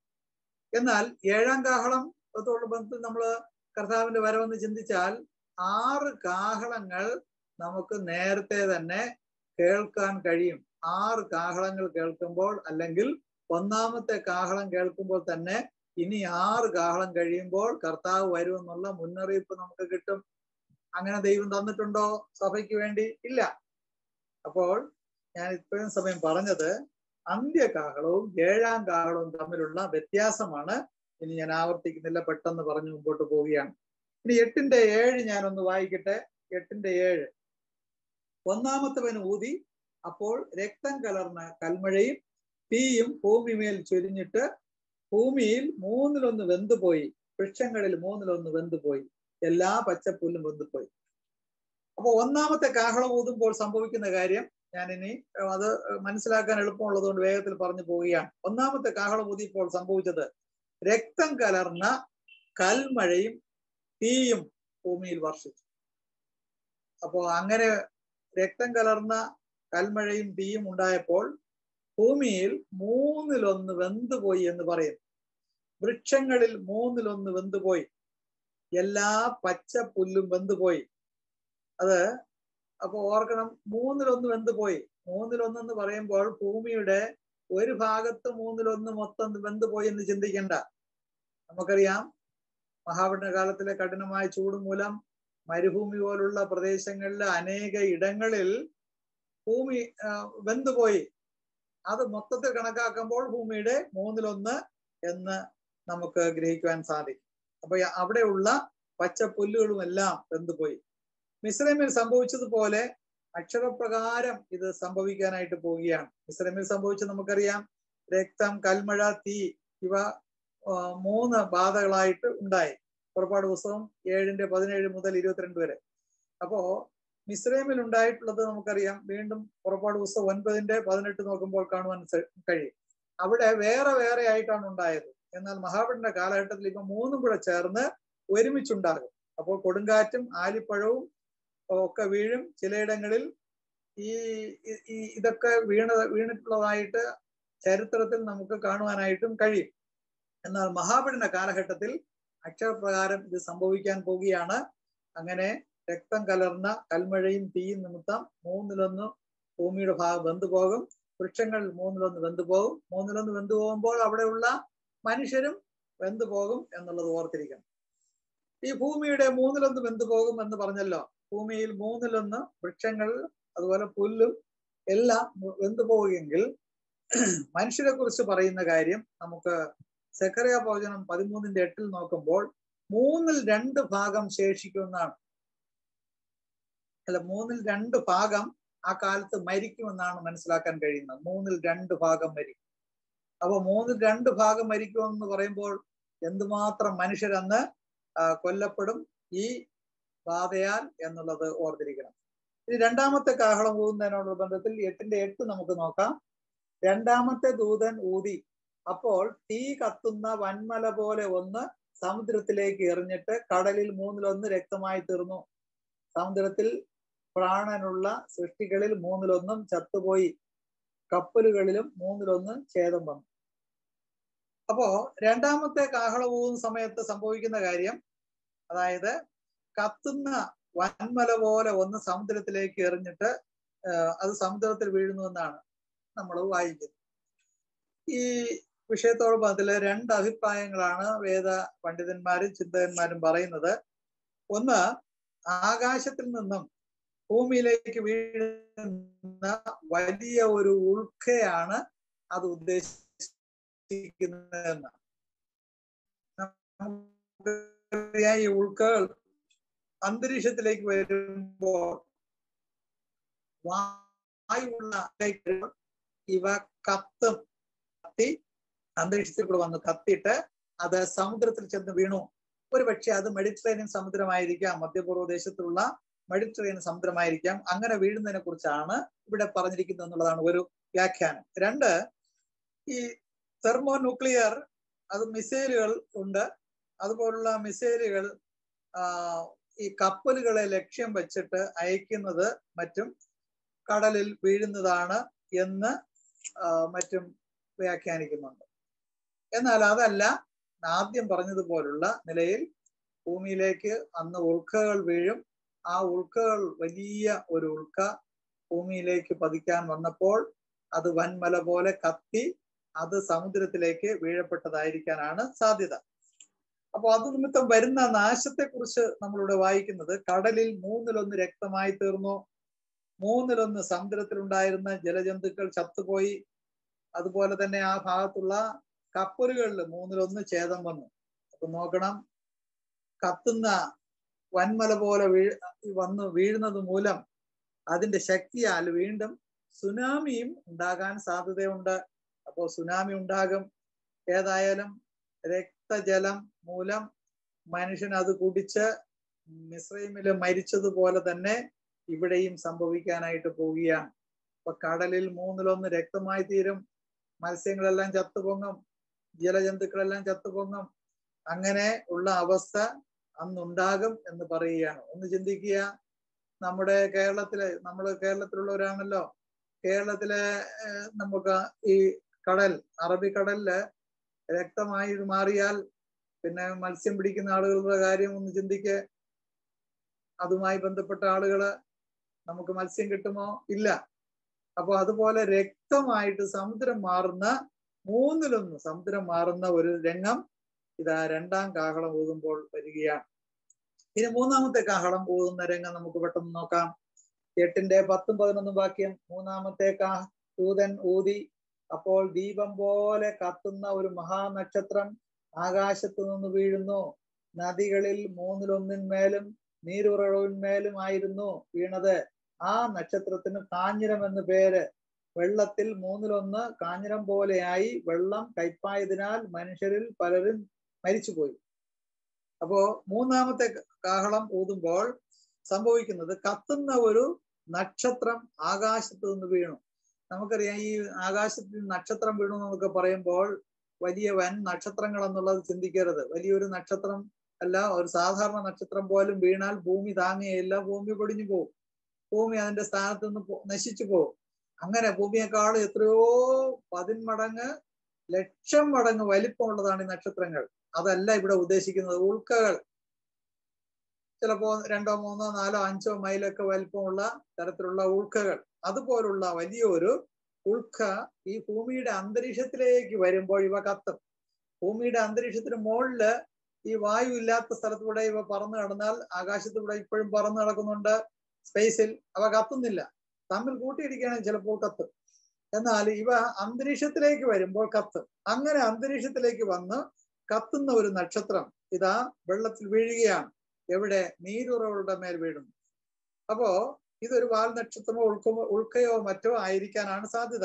എന്നാൽ ഏഴാം കാഹളം ത്തോടുള്ള ബന്ധത്തിൽ നമ്മൾ കർത്താവിന്റെ വരവെന്ന് ചിന്തിച്ചാൽ ആറ് കാഹളങ്ങൾ നമുക്ക് നേരത്തെ തന്നെ കേൾക്കാൻ കഴിയും ആറ് കാഹളങ്ങൾ കേൾക്കുമ്പോൾ അല്ലെങ്കിൽ ഒന്നാമത്തെ കാഹളം കേൾക്കുമ്പോൾ തന്നെ ഇനി ആറ് കാഹളം കഴിയുമ്പോൾ കർത്താവ് വരുമെന്നുള്ള മുന്നറിയിപ്പ് നമുക്ക് കിട്ടും അങ്ങനെ ദൈവം തന്നിട്ടുണ്ടോ സഭയ്ക്ക് വേണ്ടി ഇല്ല അപ്പോൾ ഞാൻ ഇത്രയും സമയം പറഞ്ഞത് അന്ത്യകാഹളവും ഏഴാം കാഹളവും തമ്മിലുള്ള വ്യത്യാസമാണ് ഇനി ഞാൻ ആവർത്തിക്കുന്നില്ല പെട്ടെന്ന് പറഞ്ഞു മുമ്പോട്ട് പോവുകയാണ് ഇനി എട്ടിന്റെ ഏഴ് ഞാനൊന്ന് വായിക്കട്ടെ എട്ടിന്റെ ഏഴ് ഒന്നാമത്തവൻ ഊതി അപ്പോൾ രക്തം കലർന്ന കൽമഴയും തീയും ഭൂമിമേൽ ചൊരിഞ്ഞിട്ട് ഭൂമിയിൽ മൂന്നിലൊന്ന് വെന്തുപോയി വൃക്ഷങ്ങളിൽ മൂന്നിലൊന്ന് വെന്തുപോയി എല്ലാ പച്ചപ്പുല്ലും വെന്തുപോയി അപ്പൊ ഒന്നാമത്തെ കാഹളം ഊതുമ്പോൾ സംഭവിക്കുന്ന കാര്യം ഞാൻ ഇനി അത് മനസ്സിലാക്കാൻ എളുപ്പമുള്ളത് കൊണ്ട് വേഗത്തിൽ പറഞ്ഞു പോവുകയാണ് ഒന്നാമത്തെ കാഹളം ഊതിയപ്പോൾ സംഭവിച്ചത് രക്തം കലർന്ന കൽമഴയും തീയും ഭൂമിയിൽ വർഷിച്ചു അപ്പോ അങ്ങനെ രക്തം കലർന്ന കൽമഴയും തീയും ഉണ്ടായപ്പോൾ ഭൂമിയിൽ മൂന്നിലൊന്ന് വെന്തുപോയി എന്ന് പറയും വൃക്ഷങ്ങളിൽ മൂന്നിലൊന്ന് വെന്തുപോയി എല്ലാ പച്ച പുല്ലും വെന്തുപോയി അത് അപ്പൊ ഓർക്കണം മൂന്നിലൊന്ന് വെന്തുപോയി മൂന്നിലൊന്നെന്ന് പറയുമ്പോൾ ഭൂമിയുടെ ഒരു ഭാഗത്ത് മൂന്നിലൊന്ന് മൊത്തം വെന്തുപോയി എന്ന് ചിന്തിക്കേണ്ട നമുക്കറിയാം മഹാപഠന കാലത്തിലെ കഠിനമായ ചൂട് മൂലം മരുഭൂമി പോലുള്ള പ്രദേശങ്ങളിൽ അനേക ഇടങ്ങളിൽ ഭൂമി വെന്തുപോയി അത് മൊത്തത്തിൽ കണക്കാക്കുമ്പോൾ ഭൂമിയുടെ മൂന്നിലൊന്ന് എന്ന് നമുക്ക് ഗ്രഹിക്കുവാൻ സാധിക്കും അപ്പൊ അവിടെയുള്ള പച്ചപ്പുല്ലുകളും എല്ലാം വെന്തുപോയി മിശ്രമിൽ സംഭവിച്ചതുപോലെ അക്ഷരപ്രകാരം ഇത് സംഭവിക്കാനായിട്ട് പോവുകയാണ് മിശ്രമിൽ സംഭവിച്ചത് നമുക്കറിയാം രക്തം കൽമഴ തീ ഇവ മൂന്ന് ബാധകളായിട്ട് ഉണ്ടായി പുറപ്പാട് പുസ്തകം ഏഴിന്റെ പതിനേഴ് മുതൽ ഇരുപത്തിരണ്ട് വരെ അപ്പോ മിശ്രമിൽ ഉണ്ടായിട്ടുള്ളത് നമുക്കറിയാം വീണ്ടും പുറപ്പാട് പുസ്തകം ഒൻപതിന്റെ പതിനെട്ട് നോക്കുമ്പോൾ കാണുവാൻ കഴിയും അവിടെ വേറെ വേറെ ആയിട്ടാണ് ഉണ്ടായത് എന്നാൽ മഹാപഠന കാലഘട്ടത്തിൽ ഇപ്പൊ മൂന്നും കൂടെ ചേർന്ന് ഒരുമിച്ചുണ്ടാകും അപ്പോൾ കൊടുങ്കാറ്റും ആലിപ്പഴവും ഒക്കെ വീഴും ചിലയിടങ്ങളിൽ ഈ ഇതൊക്കെ വീണ വീണിട്ടുള്ളതായിട്ട് ചരിത്രത്തിൽ നമുക്ക് കാണുവാനായിട്ടും കഴിയും എന്നാൽ മഹാപഠന കാലഘട്ടത്തിൽ അക്ഷരപ്രകാരം ഇത് സംഭവിക്കാൻ പോവുകയാണ് അങ്ങനെ രക്തം കലർന്ന കൽമഴയും തീയും നിമിത്തം മൂന്നിലൊന്ന് ഭൂമിയുടെ ഭാഗം വെന്തുപോകും വൃക്ഷങ്ങൾ മൂന്നിലൊന്ന് വെന്തുപോകും മൂന്നിലൊന്ന് വെന്തുപോകുമ്പോൾ അവിടെയുള്ള മനുഷ്യരും വെന്തുപോകും എന്നുള്ളത് ഓർത്തിരിക്കണം ഈ ഭൂമിയുടെ മൂന്നിലൊന്ന് വെന്തുപോകും എന്ന് പറഞ്ഞല്ലോ ഭൂമിയിൽ മൂന്നിലൊന്ന് വൃക്ഷങ്ങൾ അതുപോലെ പുല്ലും എല്ലാം വെന്തുപോകുമെങ്കിൽ മനുഷ്യരെ കുറിച്ച് പറയുന്ന കാര്യം നമുക്ക് സെക്കറിയ ഭോജനം പതിമൂന്നിന്റെ എട്ടിൽ നോക്കുമ്പോൾ മൂന്നിൽ രണ്ട് ഭാഗം ശേഷിക്കുമെന്നാണ് അല്ല മൂന്നിൽ രണ്ട് ഭാഗം ആ കാലത്ത് മരിക്കുമെന്നാണ് മനസ്സിലാക്കാൻ കഴിയുന്നത് മൂന്നിൽ രണ്ട് ഭാഗം മരിക്കും അപ്പൊ മൂന്നിൽ രണ്ട് ഭാഗം മരിക്കുമെന്ന് പറയുമ്പോൾ എന്തുമാത്രം മനുഷ്യരന്ന് കൊല്ലപ്പെടും ഈ ബാധയാൽ എന്നുള്ളത് ഓർത്തിരിക്കണം ഇനി രണ്ടാമത്തെ കാഹളം ഊതുന്നതിനോടുള്ള ബന്ധത്തിൽ എട്ടിന്റെ എട്ട് നമുക്ക് നോക്കാം രണ്ടാമത്തെ ദൂതൻ ഊതി അപ്പോൾ തീ കത്തുന്ന വൻമല പോലെ ഒന്ന് സമുദ്രത്തിലേക്ക് എറിഞ്ഞിട്ട് കടലിൽ മൂന്നിലൊന്ന് രക്തമായി തീർന്നു സമുദ്രത്തിൽ പ്രാണനുള്ള സൃഷ്ടികളിൽ മൂന്നിലൊന്നും ചത്തുപോയി കപ്പലുകളിലും മൂന്നിലൊന്ന് ഛേദം വന്നു അപ്പോ രണ്ടാമത്തെ കാഹളവും സമയത്ത് സംഭവിക്കുന്ന കാര്യം അതായത് കത്തുന്ന വൻമല പോലെ ഒന്ന് സമുദ്രത്തിലേക്ക് എറിഞ്ഞിട്ട് അത് സമുദ്രത്തിൽ വീഴുന്നു എന്നാണ് നമ്മൾ വായിക്കുന്നത് ഈ വിഷയത്തോട് അതിൽ രണ്ട് അഭിപ്രായങ്ങളാണ് വേദ പണ്ഡിതന്മാരും ചിന്തകന്മാരും പറയുന്നത് ഒന്ന് ആകാശത്തിൽ നിന്നും ഭൂമിയിലേക്ക് വീഴുന്ന വലിയ ഒരു ഉൾക്കയാണ് അത് ഉദ്ദേശിക്കുന്നതെന്ന് ഈ ഉൾക്കകൾ അന്തരീക്ഷത്തിലേക്ക് വരുമ്പോൾ വായുള്ള ഇവ കത്തും കത്തി അന്തരീക്ഷത്തിൽ കൂടെ വന്ന് കത്തിയിട്ട് അത് സമുദ്രത്തിൽ ചെന്ന് വീണു ഒരു പക്ഷെ അത് മെഡിറ്ററേനിയൻ സമുദ്രമായിരിക്കാം മധ്യപൂർവ്വ ദേശത്തുള്ള മെഡിറ്ററേനിയൻ സമുദ്രമായിരിക്കാം അങ്ങനെ വീഴുന്നതിനെ കുറിച്ചാണ് ഇവിടെ പറഞ്ഞിരിക്കുന്നത് എന്നുള്ളതാണ് ഒരു വ്യാഖ്യാനം രണ്ട് ഈ തെർമോ ന്യൂക്ലിയർ അത് മിസൈലുകൾ ഉണ്ട് അതുപോലുള്ള മിസൈലുകൾ ഈ കപ്പലുകളെ ലക്ഷ്യം വെച്ചിട്ട് അയക്കുന്നത് മറ്റും കടലിൽ വീഴുന്നതാണ് എന്ന് മറ്റും വ്യാഖ്യാനിക്കുന്നുണ്ട് എന്നാൽ അതല്ല ആദ്യം പറഞ്ഞതുപോലുള്ള നിലയിൽ ഭൂമിയിലേക്ക് അന്ന് ഉൾക്കകൾ വീഴും ആ ഉൾക്കകൾ വലിയ ഒരു ഉൾക്ക ഭൂമിയിലേക്ക് പതിക്കാൻ വന്നപ്പോൾ അത് വൻമല പോലെ കത്തി അത് സമുദ്രത്തിലേക്ക് വീഴപ്പെട്ടതായിരിക്കാനാണ് സാധ്യത അപ്പൊ അത് നിമിത്തം വരുന്ന നാശത്തെ കുറിച്ച് നമ്മളിവിടെ വായിക്കുന്നത് കടലിൽ മൂന്നിലൊന്ന് രക്തമായി തീർന്നു മൂന്നിലൊന്ന് സമുദ്രത്തിലുണ്ടായിരുന്ന ജലജന്തുക്കൾ ചത്തുപോയി അതുപോലെ തന്നെ ആ ഭാഗത്തുള്ള കപ്പലുകളിൽ മൂന്നിലൊന്ന് ഛേദം വന്നു അപ്പൊ നോക്കണം കത്തുന്ന വൻമല പോലെ വീഴ് വന്ന് വീഴുന്നത് മൂലം അതിന്റെ ശക്തിയാൽ വീണ്ടും സുനാമിയും ഉണ്ടാകാൻ സാധ്യതയുണ്ട് അപ്പോൾ സുനാമി ഉണ്ടാകും ഏതായാലും രക്തജലം മൂലം മനുഷ്യൻ അത് കുടിച്ച് മിശ്രൈമില് മരിച്ചതുപോലെ തന്നെ ഇവിടെയും സംഭവിക്കാനായിട്ട് പോവുകയാണ് അപ്പൊ കടലിൽ മൂന്നിലൊന്ന് രക്തമായി തീരും മത്സ്യങ്ങളെല്ലാം ചത്തുപൊങ്ങും ജലജന്തുക്കളെല്ലാം ചത്തുപൊങ്ങും അങ്ങനെ ഉള്ള അവസ്ഥ അന്നുണ്ടാകും എന്ന് പറയുകയാണ് ഒന്ന് ചിന്തിക്കുക നമ്മുടെ കേരളത്തിലെ നമ്മൾ കേരളത്തിലുള്ളവരാണല്ലോ കേരളത്തിലെ നമുക്ക് ഈ കടൽ അറബിക്കടലില് രക്തമായി മാറിയാൽ പിന്നെ മത്സ്യം പിടിക്കുന്ന ആളുകളുടെ കാര്യം ഒന്ന് ചിന്തിക്ക് അതുമായി ബന്ധപ്പെട്ട ആളുകള് നമുക്ക് മത്സ്യം കിട്ടുമോ ഇല്ല അപ്പൊ അതുപോലെ രക്തമായിട്ട് സമുദ്രം മാറുന്ന മൂന്നിലൊന്ന് സമുദ്രം മാറുന്ന ഒരു രംഗം ഇതാ രണ്ടാം കാഹളം ഊതുമ്പോൾ വരികയാണ് ഇനി മൂന്നാമത്തെ കാഹളം ഊതുന്ന രംഗം നമുക്ക് പെട്ടെന്ന് നോക്കാം എട്ടിന്റെ പത്തും പതിനൊന്നും വാക്യം മൂന്നാമത്തെ കാ ദൂതൻ ഊതി അപ്പോൾ ദീപം പോലെ കത്തുന്ന ഒരു മഹാനക്ഷത്രം ആകാശത്തു നിന്ന് വീഴുന്നു നദികളിൽ മൂന്നിലൊന്നിന്മേലും നീരുറവിന്മേലും ആയിരുന്നു വീണത് ആ നക്ഷത്രത്തിന് കാഞ്ഞിരം എന്ന് പേര് വെള്ളത്തിൽ മൂന്നിലൊന്ന് കാഞ്ഞിരം പോലെയായി വെള്ളം കയ്പായതിനാൽ മനുഷ്യരിൽ പലരും മരിച്ചുപോയി അപ്പോ മൂന്നാമത്തെ കാഹളം ഊതുമ്പോൾ സംഭവിക്കുന്നത് കത്തുന്ന ഒരു നക്ഷത്രം ആകാശത്ത് നിന്ന് വീണു നമുക്കറിയാം ഈ ആകാശത്തിൽ നക്ഷത്രം വീണു എന്നൊക്കെ പറയുമ്പോൾ വലിയ വൻ നക്ഷത്രങ്ങൾ എന്നുള്ളത് ചിന്തിക്കരുത് വലിയൊരു നക്ഷത്രം അല്ല ഒരു സാധാരണ നക്ഷത്രം പോലും വീണാൽ ഭൂമി താങ്ങുകയില്ല ഭൂമി പൊടിഞ്ഞു പോകും ഭൂമി അതിന്റെ സ്ഥാനത്ത് നിന്ന് നശിച്ചു പോകും അങ്ങനെ ഭൂമിയെക്കാൾ എത്രയോ പതിന്മടങ്ങ് ലക്ഷം മടങ്ങ് വലിപ്പമുള്ളതാണ് ഈ നക്ഷത്രങ്ങൾ അതല്ല ഇവിടെ ഉദ്ദേശിക്കുന്നത് ഉൾക്കകൾ ചിലപ്പോ രണ്ടോ മൂന്നോ നാലോ അഞ്ചോ മൈലൊക്കെ വലിപ്പമുള്ള തരത്തിലുള്ള ഉൾക്കകൾ അതുപോലുള്ള വലിയൊരു ഉൾക്ക ഈ ഭൂമിയുടെ അന്തരീക്ഷത്തിലേക്ക് വരുമ്പോൾ ഇവ കത്തും ഭൂമിയുടെ അന്തരീക്ഷത്തിന് മുകളില് ഈ വായു ഇല്ലാത്ത സ്ഥലത്തൂടെ ഇവ പറന്നു കിടന്നാൽ ആകാശത്തൂടെ ഇപ്പോഴും പറന്നു കിടക്കുന്നുണ്ട് സ്പേസിൽ അവ കത്തുന്നില്ല തമ്മിൽ കൂട്ടിയിടിക്കുകയാണെങ്കിൽ ചിലപ്പോൾ കത്തും എന്നാൽ ഇവ അന്തരീക്ഷത്തിലേക്ക് വരുമ്പോൾ കത്തും അങ്ങനെ അന്തരീക്ഷത്തിലേക്ക് വന്ന് കത്തുന്ന ഒരു നക്ഷത്രം ഇതാ വെള്ളത്തിൽ വീഴുകയാണ് എവിടെ നീരുറവുകളുടെ മേൽ വീഴുന്നു അപ്പോ ഇതൊരു വാൽ നക്ഷത്രമോ ഉൾക്കോ ഉൾക്കയോ മറ്റോ ആയിരിക്കാനാണ് സാധ്യത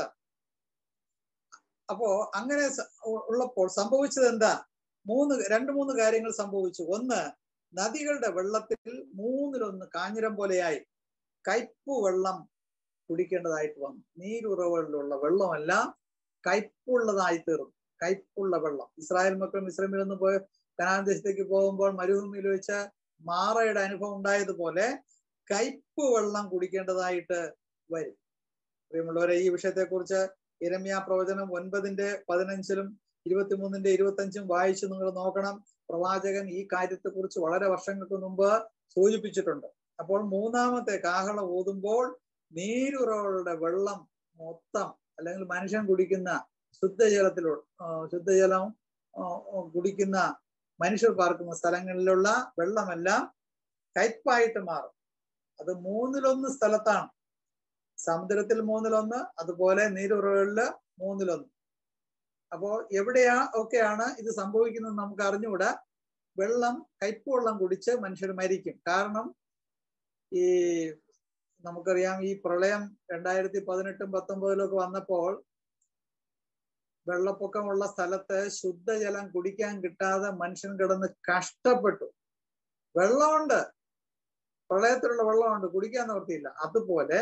അപ്പോ അങ്ങനെ ഉള്ളപ്പോൾ സംഭവിച്ചത് എന്താ മൂന്ന് രണ്ട് മൂന്ന് കാര്യങ്ങൾ സംഭവിച്ചു ഒന്ന് നദികളുടെ വെള്ളത്തിൽ മൂന്നിലൊന്ന് കാഞ്ഞിരം പോലെയായി കയ്പ് വെള്ളം കുടിക്കേണ്ടതായിട്ട് വന്നു നീരുറവുകളിലുള്ള വെള്ളമെല്ലാം കയ്പുള്ളതായി തീർന്നു കയ്പുള്ള വെള്ളം ഇസ്രായേൽ മക്കൾ മിശ്രമിൽ നിന്ന് പോയി കനാൻ ദേശത്തേക്ക് പോകുമ്പോൾ മരുഭൂമിയിൽ വെച്ച് മാറയുടെ അനുഭവം ഉണ്ടായതുപോലെ കയ്പ് വെള്ളം കുടിക്കേണ്ടതായിട്ട് വരും പ്രിയമുള്ളവരെ ഈ വിഷയത്തെക്കുറിച്ച് ഇരമ്യ പ്രവചനം ഒൻപതിന്റെ പതിനഞ്ചിലും ഇരുപത്തിമൂന്നിന്റെ ഇരുപത്തഞ്ചും വായിച്ചു നിങ്ങൾ നോക്കണം പ്രവാചകൻ ഈ കാര്യത്തെക്കുറിച്ച് വളരെ വർഷങ്ങൾക്ക് മുമ്പ് സൂചിപ്പിച്ചിട്ടുണ്ട് അപ്പോൾ മൂന്നാമത്തെ കാഹള ഊതുമ്പോൾ നീരുറകളുടെ വെള്ളം മൊത്തം അല്ലെങ്കിൽ മനുഷ്യൻ കുടിക്കുന്ന ശുദ്ധജലത്തിലുള്ള ശുദ്ധജലം കുടിക്കുന്ന മനുഷ്യർ പാർക്കുന്ന സ്ഥലങ്ങളിലുള്ള വെള്ളമെല്ലാം കയ്പായിട്ട് മാറും അത് മൂന്നിലൊന്ന് സ്ഥലത്താണ് സമുദ്രത്തിൽ മൂന്നിലൊന്ന് അതുപോലെ നീരുറകളില് മൂന്നിലൊന്ന് അപ്പോ എവിടെയാ ഒക്കെയാണ് ഇത് സംഭവിക്കുന്നത് നമുക്ക് അറിഞ്ഞുകൂടാ വെള്ളം കയ്പ് വെള്ളം കുടിച്ച് മനുഷ്യർ മരിക്കും കാരണം ഈ നമുക്കറിയാം ഈ പ്രളയം രണ്ടായിരത്തി പതിനെട്ടും പത്തൊമ്പതിലും ഒക്കെ വന്നപ്പോൾ വെള്ളപ്പൊക്കമുള്ള സ്ഥലത്ത് ശുദ്ധജലം കുടിക്കാൻ കിട്ടാതെ മനുഷ്യൻ കിടന്ന് കഷ്ടപ്പെട്ടു വെള്ളമുണ്ട് പ്രളയത്തിലുള്ള വെള്ളമുണ്ട് കുടിക്കാൻ നിവർത്തിയില്ല അതുപോലെ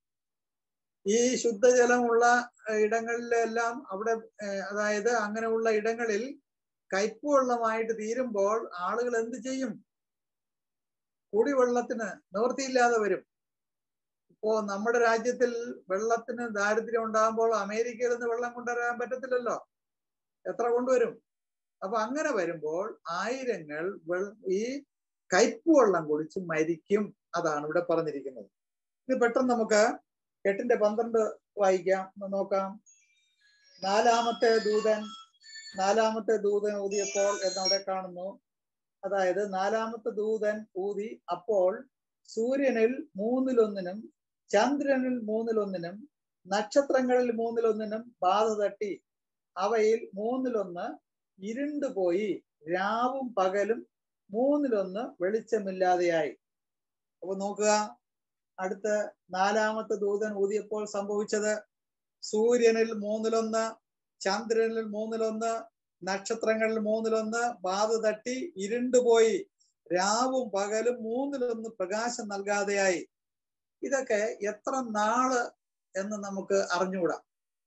ഈ ശുദ്ധജലമുള്ള ഇടങ്ങളിലെല്ലാം അവിടെ അതായത് അങ്ങനെയുള്ള ഇടങ്ങളിൽ കയ്പ് വെള്ളമായിട്ട് തീരുമ്പോൾ ആളുകൾ എന്ത് ചെയ്യും കുടിവെള്ളത്തിന് നിവൃത്തിയില്ലാതെ വരും ഇപ്പോ നമ്മുടെ രാജ്യത്തിൽ വെള്ളത്തിന് ദാരിദ്ര്യം ഉണ്ടാകുമ്പോൾ അമേരിക്കയിൽ നിന്ന് വെള്ളം കൊണ്ടുവരാൻ പറ്റത്തില്ലല്ലോ എത്ര കൊണ്ടുവരും അപ്പൊ അങ്ങനെ വരുമ്പോൾ ആയിരങ്ങൾ ഈ കയ്പ് വെള്ളം കുടിച്ച് മരിക്കും അതാണ് ഇവിടെ പറഞ്ഞിരിക്കുന്നത് ഇത് പെട്ടെന്ന് നമുക്ക് എട്ടിന്റെ പന്ത്രണ്ട് വായിക്കാം നോക്കാം നാലാമത്തെ ദൂതൻ നാലാമത്തെ ദൂതൻ ഊതിയപ്പോൾ എന്നവിടെ കാണുന്നു അതായത് നാലാമത്തെ ദൂതൻ ഊതി അപ്പോൾ സൂര്യനിൽ മൂന്നിലൊന്നിനും ചന്ദ്രനിൽ മൂന്നിലൊന്നിനും നക്ഷത്രങ്ങളിൽ മൂന്നിലൊന്നിനും ബാധ തട്ടി അവയിൽ മൂന്നിലൊന്ന് ഇരുണ്ടുപോയി രാവും പകലും മൂന്നിലൊന്ന് വെളിച്ചമില്ലാതെയായി അപ്പൊ നോക്കുക അടുത്ത നാലാമത്തെ ദൂതൻ ഊതിയപ്പോൾ സംഭവിച്ചത് സൂര്യനിൽ മൂന്നിലൊന്ന് ചന്ദ്രനിൽ മൂന്നിലൊന്ന് നക്ഷത്രങ്ങളിൽ മൂന്നിലൊന്ന് ബാധ തട്ടി ഇരുണ്ടുപോയി രാവും പകലും മൂന്നിലൊന്ന് പ്രകാശം നൽകാതെയായി ഇതൊക്കെ എത്ര നാള് എന്ന് നമുക്ക് അറിഞ്ഞുകൂടാ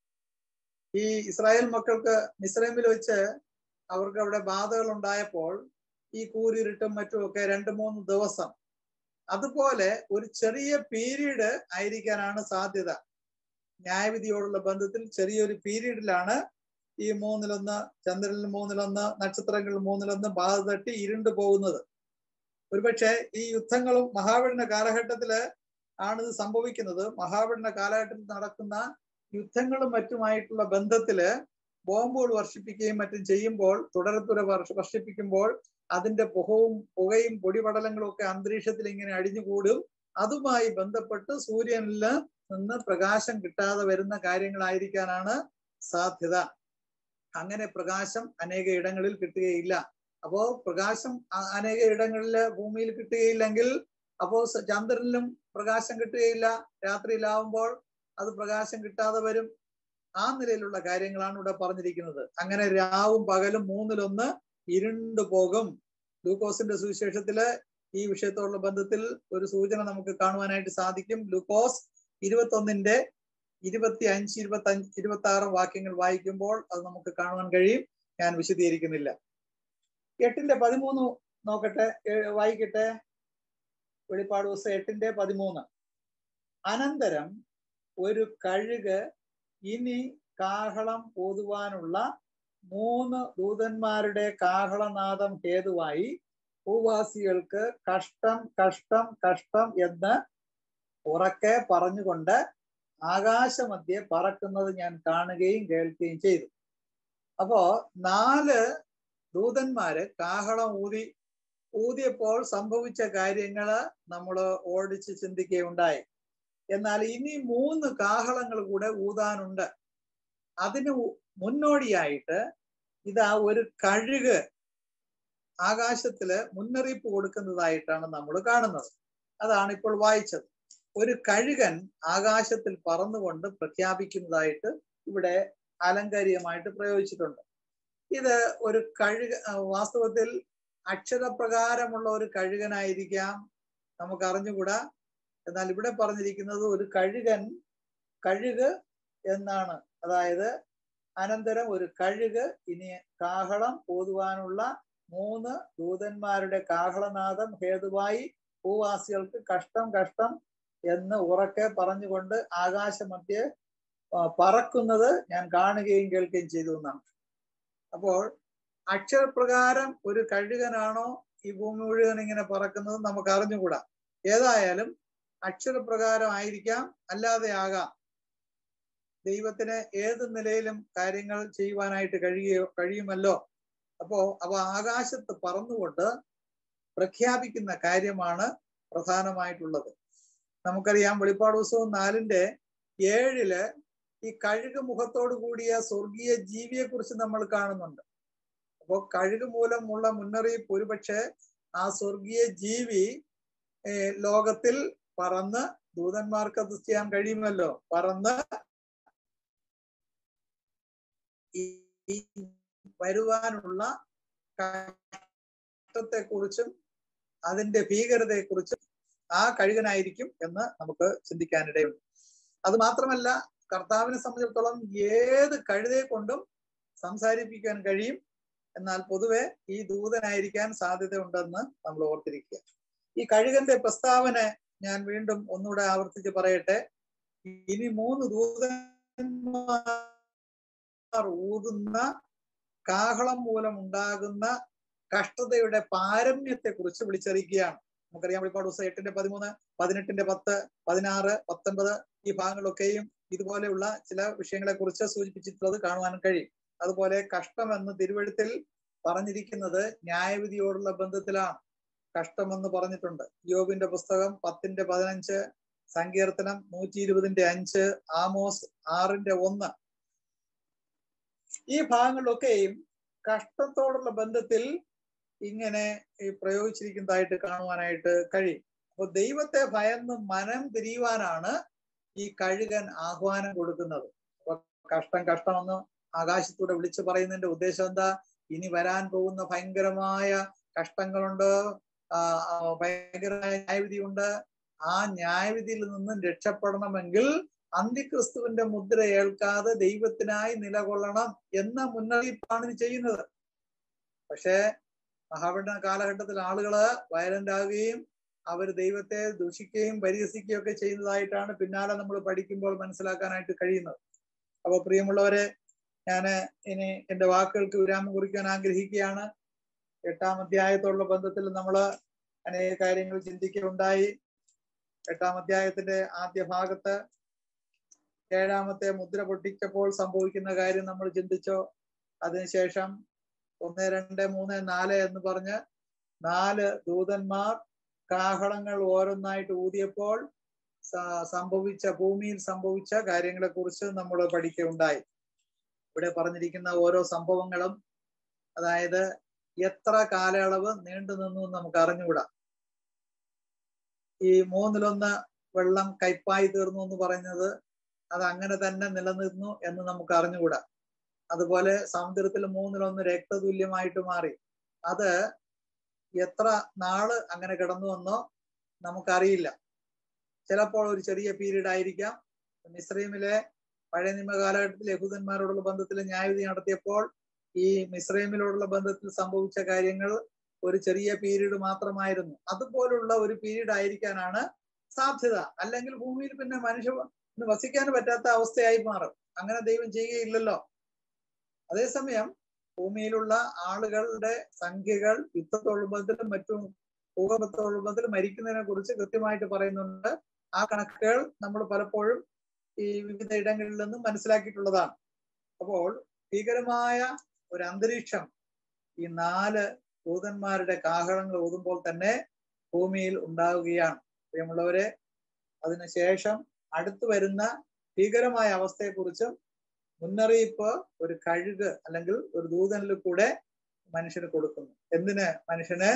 ഈ ഇസ്രായേൽ മക്കൾക്ക് മിസ്രൈമിൽ വെച്ച് അവർക്ക് അവിടെ ബാധകൾ ഉണ്ടായപ്പോൾ ഈ കൂരിരുട്ടും മറ്റുമൊക്കെ രണ്ട് മൂന്ന് ദിവസം അതുപോലെ ഒരു ചെറിയ പീരീഡ് ആയിരിക്കാനാണ് സാധ്യത ന്യായവിധിയോടുള്ള ബന്ധത്തിൽ ചെറിയൊരു പീരീഡിലാണ് ഈ മൂന്നിലൊന്ന് ചന്ദ്രനിൽ മൂന്നിലൊന്ന് നക്ഷത്രങ്ങളിൽ മൂന്നിലൊന്ന് ബാധ തട്ടി ഇരുണ്ടു പോകുന്നത് ഒരുപക്ഷെ ഈ യുദ്ധങ്ങളും മഹാവീരന്റെ കാലഘട്ടത്തില് ആണ് ഇത് സംഭവിക്കുന്നത് മഹാപഠന കാലഘട്ടത്തിൽ നടക്കുന്ന യുദ്ധങ്ങളും മറ്റുമായിട്ടുള്ള ബന്ധത്തില് ബോംബുകൾ വർഷിപ്പിക്കുകയും മറ്റും ചെയ്യുമ്പോൾ തുടരത്തുര വർഷ വർഷിപ്പിക്കുമ്പോൾ അതിന്റെ പുകവും പുകയും പൊടിപടലങ്ങളും ഒക്കെ അന്തരീക്ഷത്തിൽ ഇങ്ങനെ അടിഞ്ഞുകൂടും അതുമായി ബന്ധപ്പെട്ട് സൂര്യനിൽ നിന്ന് പ്രകാശം കിട്ടാതെ വരുന്ന കാര്യങ്ങളായിരിക്കാനാണ് സാധ്യത അങ്ങനെ പ്രകാശം അനേക ഇടങ്ങളിൽ കിട്ടുകയില്ല അപ്പോ പ്രകാശം അ- അനേക ഇടങ്ങളിൽ ഭൂമിയിൽ കിട്ടുകയില്ലെങ്കിൽ അപ്പോ സ- ചന്ദ്രനിലും പ്രകാശം കിട്ടുകയില്ല രാത്രിയിലാവുമ്പോൾ അത് പ്രകാശം കിട്ടാതെ വരും ആ നിലയിലുള്ള കാര്യങ്ങളാണ് ഇവിടെ പറഞ്ഞിരിക്കുന്നത് അങ്ങനെ രാവും പകലും മൂന്നിലൊന്ന് ഇരുണ്ടു പോകും ലൂക്കോസിന്റെ സുവിശേഷത്തില് ഈ വിഷയത്തോടുള്ള ബന്ധത്തിൽ ഒരു സൂചന നമുക്ക് കാണുവാനായിട്ട് സാധിക്കും ലൂക്കോസ് ഇരുപത്തൊന്നിന്റെ ഇരുപത്തി അഞ്ച് ഇരുപത്തി അഞ്ച് ഇരുപത്തി ആറ് വാക്യങ്ങൾ വായിക്കുമ്പോൾ അത് നമുക്ക് കാണുവാൻ കഴിയും ഞാൻ വിശദീകരിക്കുന്നില്ല എട്ടിന്റെ പതിമൂന്ന് നോക്കട്ടെ ഏ- വായിക്കട്ടെ വെളിപ്പാട് ദിവസം എട്ടിന്റെ പതിമൂന്ന് അനന്തരം ഒരു കഴുക് ഇനി കാഹളം ഊതുവാനുള്ള മൂന്ന് ദൂതന്മാരുടെ കാഹളനാദം ഹേതുവായി ഭൂവാസികൾക്ക് കഷ്ടം കഷ്ടം കഷ്ടം എന്ന് ഉറക്കെ പറഞ്ഞുകൊണ്ട് ആകാശമധ്യെ പറക്കുന്നത് ഞാൻ കാണുകയും കേൾക്കുകയും ചെയ്തു അപ്പോ നാല് ദൂതന്മാര് കാഹളം ഊതി ഊതിയപ്പോൾ സംഭവിച്ച കാര്യങ്ങള് നമ്മൾ ഓടിച്ച് ചിന്തിക്കുകയുണ്ടായി എന്നാൽ ഇനി മൂന്ന് കാഹളങ്ങൾ കൂടെ ഊതാനുണ്ട് അതിന് ഉ- മുന്നോടിയായിട്ട് ഇതാ ഒരു കഴുക് ആകാശത്തില് മുന്നറിയിപ്പ് കൊടുക്കുന്നതായിട്ടാണ് നമ്മൾ കാണുന്നത് അതാണ് ഇപ്പോൾ വായിച്ചത് ഒരു കഴുകൻ ആകാശത്തിൽ പറന്നുകൊണ്ട് പ്രഖ്യാപിക്കുന്നതായിട്ട് ഇവിടെ അലങ്കാരികമായിട്ട് പ്രയോഗിച്ചിട്ടുണ്ട് ഇത് ഒരു കഴുക ആ, വാസ്തവത്തിൽ അക്ഷരപ്രകാരമുള്ള ഒരു കഴുകനായിരിക്കാം നമുക്ക് അറിഞ്ഞുകൂടാ എന്നാൽ ഇവിടെ പറഞ്ഞിരിക്കുന്നത് ഒരു കഴുകൻ കഴുക് എന്നാണ് അതായത് അനന്തരം ഒരു കഴുക് ഇനി കാഹളം ഊതുവാനുള്ള മൂന്ന് ദൂതന്മാരുടെ കാഹളനാദം ഹേതുവായി ഭൂവാസികൾക്ക് കഷ്ടം കഷ്ടം എന്ന് ഉറക്കെ പറഞ്ഞുകൊണ്ട് ആകാശമധ്യെ ആ, പറക്കുന്നത് ഞാൻ കാണുകയും കേൾക്കുകയും ചെയ്തു എന്നാണ് അപ്പോൾ അക്ഷരപ്രകാരം ഒരു കഴുകനാണോ ഈ ഭൂമി മുഴുവൻ ഇങ്ങനെ പറക്കുന്നത് നമുക്ക് അറിഞ്ഞുകൂടാ ഏതായാലും അക്ഷരപ്രകാരം ആയിരിക്കാം അല്ലാതെ ആകാം ദൈവത്തിന് ഏത് നിലയിലും കാര്യങ്ങൾ ചെയ്യുവാനായിട്ട് കഴിയുകയോ കഴിയുമല്ലോ അപ്പോ അവ ആകാശത്ത് പറന്നുകൊണ്ട് പ്രഖ്യാപിക്കുന്ന കാര്യമാണ് പ്രധാനമായിട്ടുള്ളത് നമുക്കറിയാം വെളിപ്പാട് ദിവസവും നാലിന്റെ ഏഴില് ഈ കഴുക് മുഖത്തോടു കൂടിയ സ്വർഗീയ ജീവിയെ കുറിച്ച് നമ്മൾ കാണുന്നുണ്ട് അപ്പോൾ കഴുക് മൂലമുള്ള മുന്നറിയിപ്പ് ഒരുപക്ഷെ ആ സ്വർഗീയ ജീവി ഏർ ലോകത്തിൽ പറന്ന് ദൂതന്മാർക്ക് അത് ചെയ്യാൻ കഴിയുമല്ലോ പറന്ന് ഈ ഈ വരുവാനുള്ള കഷ്ടത്തെ കുറിച്ചും അതിന്റെ ഭീകരതയെ കുറിച്ചും ആ കഴുകനായിരിക്കും എന്ന് നമുക്ക് ചിന്തിക്കാനിടയുണ്ട് അത് മാത്രമല്ല കർത്താവിനെ സംബന്ധിച്ചിടത്തോളം ഏത് കഴുതയെ കൊണ്ടും സംസാരിപ്പിക്കാൻ കഴിയും എന്നാൽ പൊതുവെ ഈ ദൂതനായിരിക്കാൻ സാധ്യതയുണ്ടെന്ന് നമ്മൾ ഓർത്തിരിക്കുക ഈ കഴുകന്റെ പ്രസ്താവന ഞാൻ വീണ്ടും ഒന്നുകൂടെ ആവർത്തിച്ച് പറയട്ടെ ഇനി മൂന്ന് ദൂതന്മാർ ഊതുന്ന കാഹളം മൂലം ഉണ്ടാകുന്ന കഷ്ടതയുടെ പാരമ്യത്തെ കുറിച്ച് വിളിച്ചറിയിക്കുകയാണ് നമുക്കറിയാം വെളിപ്പാട് ദിവസം എട്ടിന്റെ പതിമൂന്ന് പതിനെട്ടിന്റെ പത്ത് പതിനാറ് പത്തൊൻപത് ഈ ഭാഗങ്ങളൊക്കെയും ഇതുപോലെയുള്ള ചില വിഷയങ്ങളെ കുറിച്ച് സൂചിപ്പിച്ചിട്ടുള്ളത് കാണുവാൻ കഴിയും അതുപോലെ കഷ്ടം എന്ന് തിരുവഴുത്തിൽ പറഞ്ഞിരിക്കുന്നത് ന്യായവിധിയോടുള്ള ബന്ധത്തിലാണ് കഷ്ടമെന്ന് പറഞ്ഞിട്ടുണ്ട് യോബിന്റെ പുസ്തകം പത്തിന്റെ പതിനഞ്ച് സങ്കീർത്തനം നൂറ്റി ഇരുപതിന്റെ അഞ്ച് ആമോസ് ആറിന്റെ ഒന്ന് ഈ ഭാഗങ്ങളിലൊക്കെയും കഷ്ടത്തോടുള്ള ബന്ധത്തിൽ ഇങ്ങനെ ഈ പ്രയോഗിച്ചിരിക്കുന്നതായിട്ട് കാണുവാനായിട്ട് കഴിയും അപ്പൊ ദൈവത്തെ ഭയന്ന് മനം തിരിയുവാനാണ് ഈ കഴുകൻ ആഹ്വാനം കൊടുക്കുന്നത് അപ്പൊ കഷ്ടം കഷ്ടമെന്ന് ആകാശത്തൂടെ വിളിച്ചു പറയുന്നതിന്റെ ഉദ്ദേശം എന്താ ഇനി വരാൻ പോകുന്ന ഭയങ്കരമായ കഷ്ടങ്ങളുണ്ട് ആ ആ, ഭയങ്കരമായ ന്യായവിധിയുണ്ട് ആ ന്യായവിധിയിൽ നിന്നും രക്ഷപ്പെടണമെങ്കിൽ അന്തിക്രിസ്തുവിന്റെ മുദ്ര ഏൽക്കാതെ ദൈവത്തിനായി നിലകൊള്ളണം എന്ന മുന്നറിയിപ്പാണ് ഇത് ചെയ്യുന്നത് പക്ഷേ മഹാപഠന കാലഘട്ടത്തിൽ ആളുകള് വയലന്റ് ആവുകയും അവർ ദൈവത്തെ ദൂഷിക്കുകയും പരിഹസിക്കുകയും ഒക്കെ ചെയ്യുന്നതായിട്ടാണ് പിന്നാലെ നമ്മൾ പഠിക്കുമ്പോൾ മനസ്സിലാക്കാനായിട്ട് കഴിയുന്നത് അപ്പൊ പ്രിയമുള്ളവരെ ഞാൻ ഇനി എന്റെ വാക്കുകൾക്ക് വിരാമം കുറിക്കാൻ ആഗ്രഹിക്കുകയാണ് എട്ടാം അധ്യായത്തോടുള്ള ബന്ധത്തിൽ നമ്മൾ അനേക കാര്യങ്ങൾ ചിന്തിക്കുകയുണ്ടായി എട്ടാം അധ്യായത്തിന്റെ ആദ്യ ഭാഗത്ത് ഏഴാമത്തെ മുദ്ര പൊട്ടിച്ചപ്പോൾ സംഭവിക്കുന്ന കാര്യം നമ്മൾ ചിന്തിച്ചോ അതിനുശേഷം ഒന്ന് രണ്ട് മൂന്ന് നാല് എന്ന് പറഞ്ഞ് നാല് ദൂതന്മാർ കാഹളങ്ങൾ ഓരോന്നായിട്ട് ഊതിയപ്പോൾ സംഭവിച്ച ഭൂമിയിൽ സംഭവിച്ച കാര്യങ്ങളെ കുറിച്ച് നമ്മൾ പഠിക്കുകയുണ്ടായി ഇവിടെ പറഞ്ഞിരിക്കുന്ന ഓരോ സംഭവങ്ങളും അതായത് എത്ര കാലയളവ് നീണ്ടു നിന്നു എന്ന് നമുക്ക് അറിഞ്ഞുകൂടാ ഈ മൂന്നിലൊന്ന് വെള്ളം കയ്പായി തീർന്നു എന്ന് പറയുന്നത് അത് അങ്ങനെ തന്നെ നിലനിന്നു എന്ന് നമുക്ക് അറിഞ്ഞുകൂടാ അതുപോലെ സമുദ്രത്തിൽ മൂന്നിലൊന്ന് രക്തതുല്യമായിട്ട് മാറി അത് എത്ര നാള് അങ്ങനെ കിടന്നുവെന്നോ നമുക്കറിയില്ല ചിലപ്പോൾ ഒരു ചെറിയ പീരീഡ് ആയിരിക്കാം മിസ്രൈമിലെ പഴയ നിയമ കാലഘട്ടത്തിൽ യഹൂദന്മാരോടുള്ള ബന്ധത്തിൽ ന്യായവിധി നടത്തിയപ്പോൾ ഈ മിസ്രൈമിലോടുള്ള ബന്ധത്തിൽ സംഭവിച്ച കാര്യങ്ങൾ ഒരു ചെറിയ പീരീഡ് മാത്രമായിരുന്നു അതുപോലുള്ള ഒരു പീരീഡ് ആയിരിക്കാനാണ് സാധ്യത അല്ലെങ്കിൽ ഭൂമിയിൽ പിന്നെ മനുഷ്യ വസിക്കാൻ പറ്റാത്ത അവസ്ഥയായി മാറും അങ്ങനെ ദൈവം ചെയ്യുകയില്ലല്ലോ അതേസമയം ഭൂമിയിലുള്ള ആളുകളുടെ സംഖ്യകൾ യുദ്ധത്തൊഴുമ്പത്തിലും മറ്റും ഭൂകമ്പത്തൊഴുമ്പത്തിലും മരിക്കുന്നതിനെ കുറിച്ച് കൃത്യമായിട്ട് പറയുന്നുണ്ട് ആ കണക്കുകൾ നമ്മൾ പലപ്പോഴും ഈ വിവിധ ഇടങ്ങളിൽ നിന്നും മനസ്സിലാക്കിയിട്ടുള്ളതാണ് അപ്പോൾ ഭീകരമായ ഒരു അന്തരീക്ഷം ഈ നാല് ദൂതന്മാരുടെ കാഹളങ്ങൾ ഊതുമ്പോൾ തന്നെ ഭൂമിയിൽ ഉണ്ടാവുകയാണ് പ്രിയമുള്ളവരെ അതിനുശേഷം അടുത്തു വരുന്ന ഭീകരമായ അവസ്ഥയെക്കുറിച്ചും മുന്നറിയിപ്പ് ഒരു കഴുക് അല്ലെങ്കിൽ ഒരു ദൂതനിൽ കൂടെ മനുഷ്യന് കൊടുക്കുന്നു എന്തിന് മനുഷ്യന്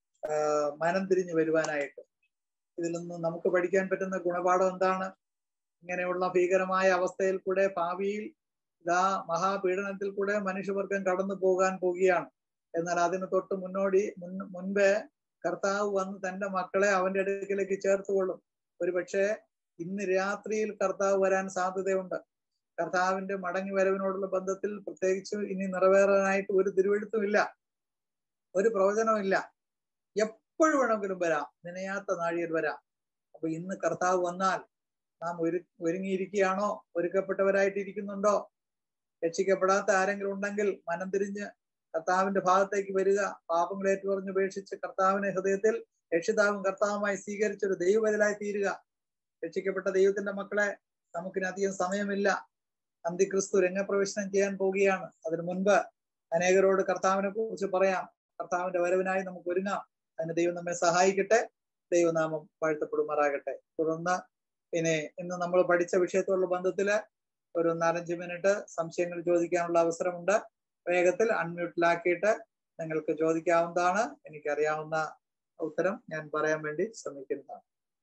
മനം തിരിഞ്ഞു വരുവാനായിട്ട് ഇതിൽ നിന്ന് നമുക്ക് പഠിക്കാൻ പറ്റുന്ന ഗുണപാഠം എന്താണ് ഇങ്ങനെയുള്ള ഭീകരമായ അവസ്ഥയിൽ കൂടെ ഭാവിയിൽ ഇതാ മഹാപീഡനത്തിൽ കൂടെ മനുഷ്യവർഗം കടന്നു പോകാൻ പോവുകയാണ് എന്നാൽ അതിന് തൊട്ട് മുന്നോടി മുൻ മുൻപേ കർത്താവ് വന്ന് തന്റെ മക്കളെ അവന്റെ അടുക്കിലേക്ക് ചേർത്തുകൊള്ളും ഒരുപക്ഷെ ഇന്ന് രാത്രിയിൽ കർത്താവ് വരാൻ സാധ്യതയുണ്ട് കർത്താവിന്റെ മടങ്ങി വരവിനോടുള്ള ബന്ധത്തിൽ പ്രത്യേകിച്ച് ഇനി നിറവേറാനായിട്ട് ഒരു തിരുവെഴുത്തുമില്ല ഒരു പ്രവചനമില്ല എപ്പോഴും വേണമെങ്കിലും വരാം നനയാത്ത നാഴിയിൽ വരാം അപ്പൊ ഇന്ന് കർത്താവ് വന്നാൽ നാം ഒരു ഒരുങ്ങിയിരിക്കുകയാണോ ഒരുക്കപ്പെട്ടവരായിട്ട് ഇരിക്കുന്നുണ്ടോ രക്ഷിക്കപ്പെടാത്ത ആരെങ്കിലും ഉണ്ടെങ്കിൽ മനം തിരിഞ്ഞ് കർത്താവിന്റെ ഭാഗത്തേക്ക് വരിക പാപങ്ങൾ ഏറ്റുപറഞ്ഞ് ഉപേക്ഷിച്ച് കർത്താവിനെ ഹൃദയത്തിൽ രക്ഷിതാവും കർത്താവുമായി സ്വീകരിച്ചൊരു ദൈവവരലായി തീരുക രക്ഷിക്കപ്പെട്ട ദൈവത്തിന്റെ മക്കളെ നമുക്കിന് അധികം സമയമില്ല അന്തിക്രിസ്തു രംഗപ്രവേശനം ചെയ്യാൻ പോവുകയാണ് അതിനു മുൻപ് അനേകരോട് കർത്താവിനെ കുറിച്ച് പറയാം കർത്താവിന്റെ വരവിനായി നമുക്ക് ഒരുങ്ങാം അതിന് ദൈവം നമ്മെ സഹായിക്കട്ടെ ദൈവനാമം വാഴ്ത്തപ്പെടുമാറാകട്ടെ തുടർന്ന് ഇനി ഇന്ന് നമ്മൾ പഠിച്ച വിഷയത്തോടുള്ള ബന്ധത്തില് ഒരു നാലഞ്ച് മിനിറ്റ് സംശയങ്ങൾ ചോദിക്കാനുള്ള അവസരമുണ്ട് വേഗത്തിൽ അൺമ്യൂട്ടിലാക്കിയിട്ട് നിങ്ങൾക്ക് ചോദിക്കാവുന്നതാണ് എനിക്കറിയാവുന്ന ഉത്തരം ഞാൻ പറയാൻ വേണ്ടി ശ്രമിക്കുന്നതാണ്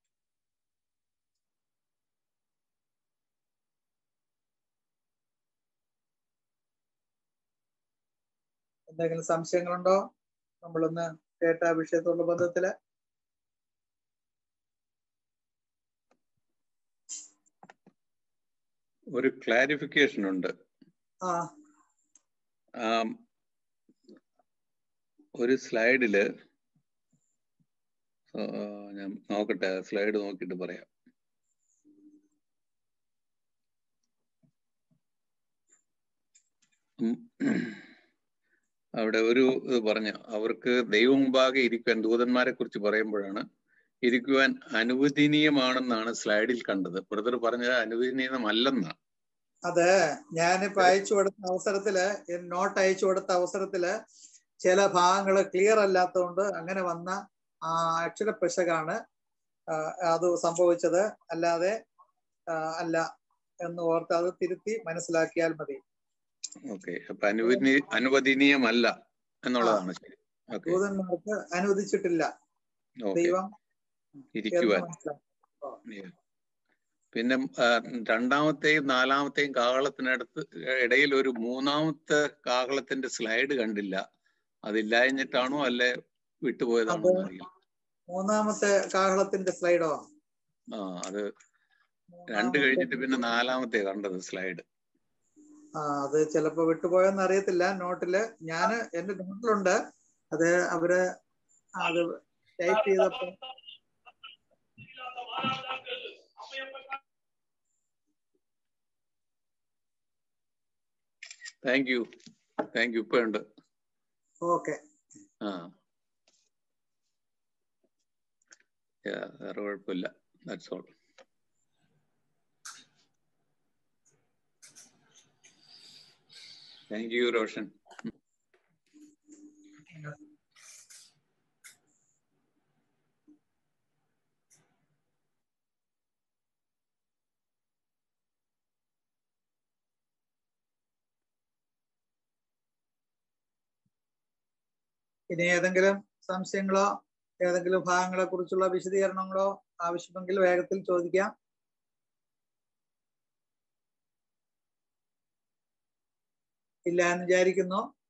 എന്തെങ്കിലും സംശയങ്ങളുണ്ടോ നമ്മളൊന്ന് കേട്ട വിഷയത്തോടുള്ള ബന്ധത്തില് ഒരു ക്ലാരിഫിക്കേഷൻ ഉണ്ട് ആ ഒരു സ്ലൈഡില് ഞാൻ നോക്കട്ടെ സ്ലൈഡ് നോക്കിയിട്ട് പറയാം അവിടെ ഒരു ഇത് പറഞ്ഞു അവർക്ക് ദൈവം മുമ്പാകെ ഇരിക്കുവാൻ ദൂതന്മാരെ കുറിച്ച് പറയുമ്പോഴാണ് ഇരിക്കുവാൻ അനുവദനീയമാണെന്നാണ് സ്ലൈഡിൽ കണ്ടത് ബ്രദർ പറഞ്ഞത് അനുവദനീയമല്ലെന്നാണ് അത് ഞാനിപ്പോ അയച്ചു കൊടുത്ത അവസരത്തില് നോട്ട് അയച്ചു കൊടുത്ത അവസരത്തില് ചില ഭാഗങ്ങൾ ക്ലിയർ അല്ലാത്തതുകൊണ്ട് അങ്ങനെ വന്ന ആ അക്ഷരപ്പിശകാണ് അത് സംഭവിച്ചത് അല്ലാതെ അല്ല എന്ന് ഓർത്ത് അത് തിരുത്തി മനസ്സിലാക്കിയാൽ മതി ഓക്കെ അപ്പൊ അനുവദനീയ അനുവദനീയമല്ല എന്നുള്ളതാണ് ശരി ദൂതന്മാർക്ക് അനുവദിച്ചിട്ടില്ല ദൈവം ഇരിക്കുവാൻ പിന്നെ രണ്ടാമത്തെയും നാലാമത്തെയും കാഹളത്തിനടുത്ത് ഇടയിൽ ഒരു മൂന്നാമത്തെ കാഹളത്തിന്റെ സ്ലൈഡ് കണ്ടില്ല അതില്ലാഞ്ഞിട്ടാണോ അല്ലെ വിട്ടുപോയതാണോ അറിയില്ല മൂന്നാമത്തെ കാഹളത്തിന്റെ സ്ലൈഡോ ആ അത് രണ്ട് കഴിഞ്ഞിട്ട് പിന്നെ നാലാമത്തെ കണ്ടത് സ്ലൈഡ് ആ അത് ചിലപ്പോ വിട്ടുപോയെന്ന് അറിയത്തില്ല നോട്ടില് ഞാന് എന്റെ നോട്ടിലുണ്ട് അത് അവര് അത് ടൈപ്പ് ചെയ്തപ്പോ താങ്ക് യു താങ്ക് യു ഇപ്പൊ ഉണ്ട് ഓക്കെ ആ വേറെ കുഴപ്പമില്ല that's all thank you Roshan ഇനി ഏതെങ്കിലും സംശയങ്ങളോ ഏതെങ്കിലും ഭാഗങ്ങളെ കുറിച്ചുള്ള വിശദീകരണങ്ങളോ ആവശ്യമെങ്കിൽ വേഗത്തിൽ ചോദിക്കാം ഇല്ല എന്ന് വിചാരിക്കുന്നു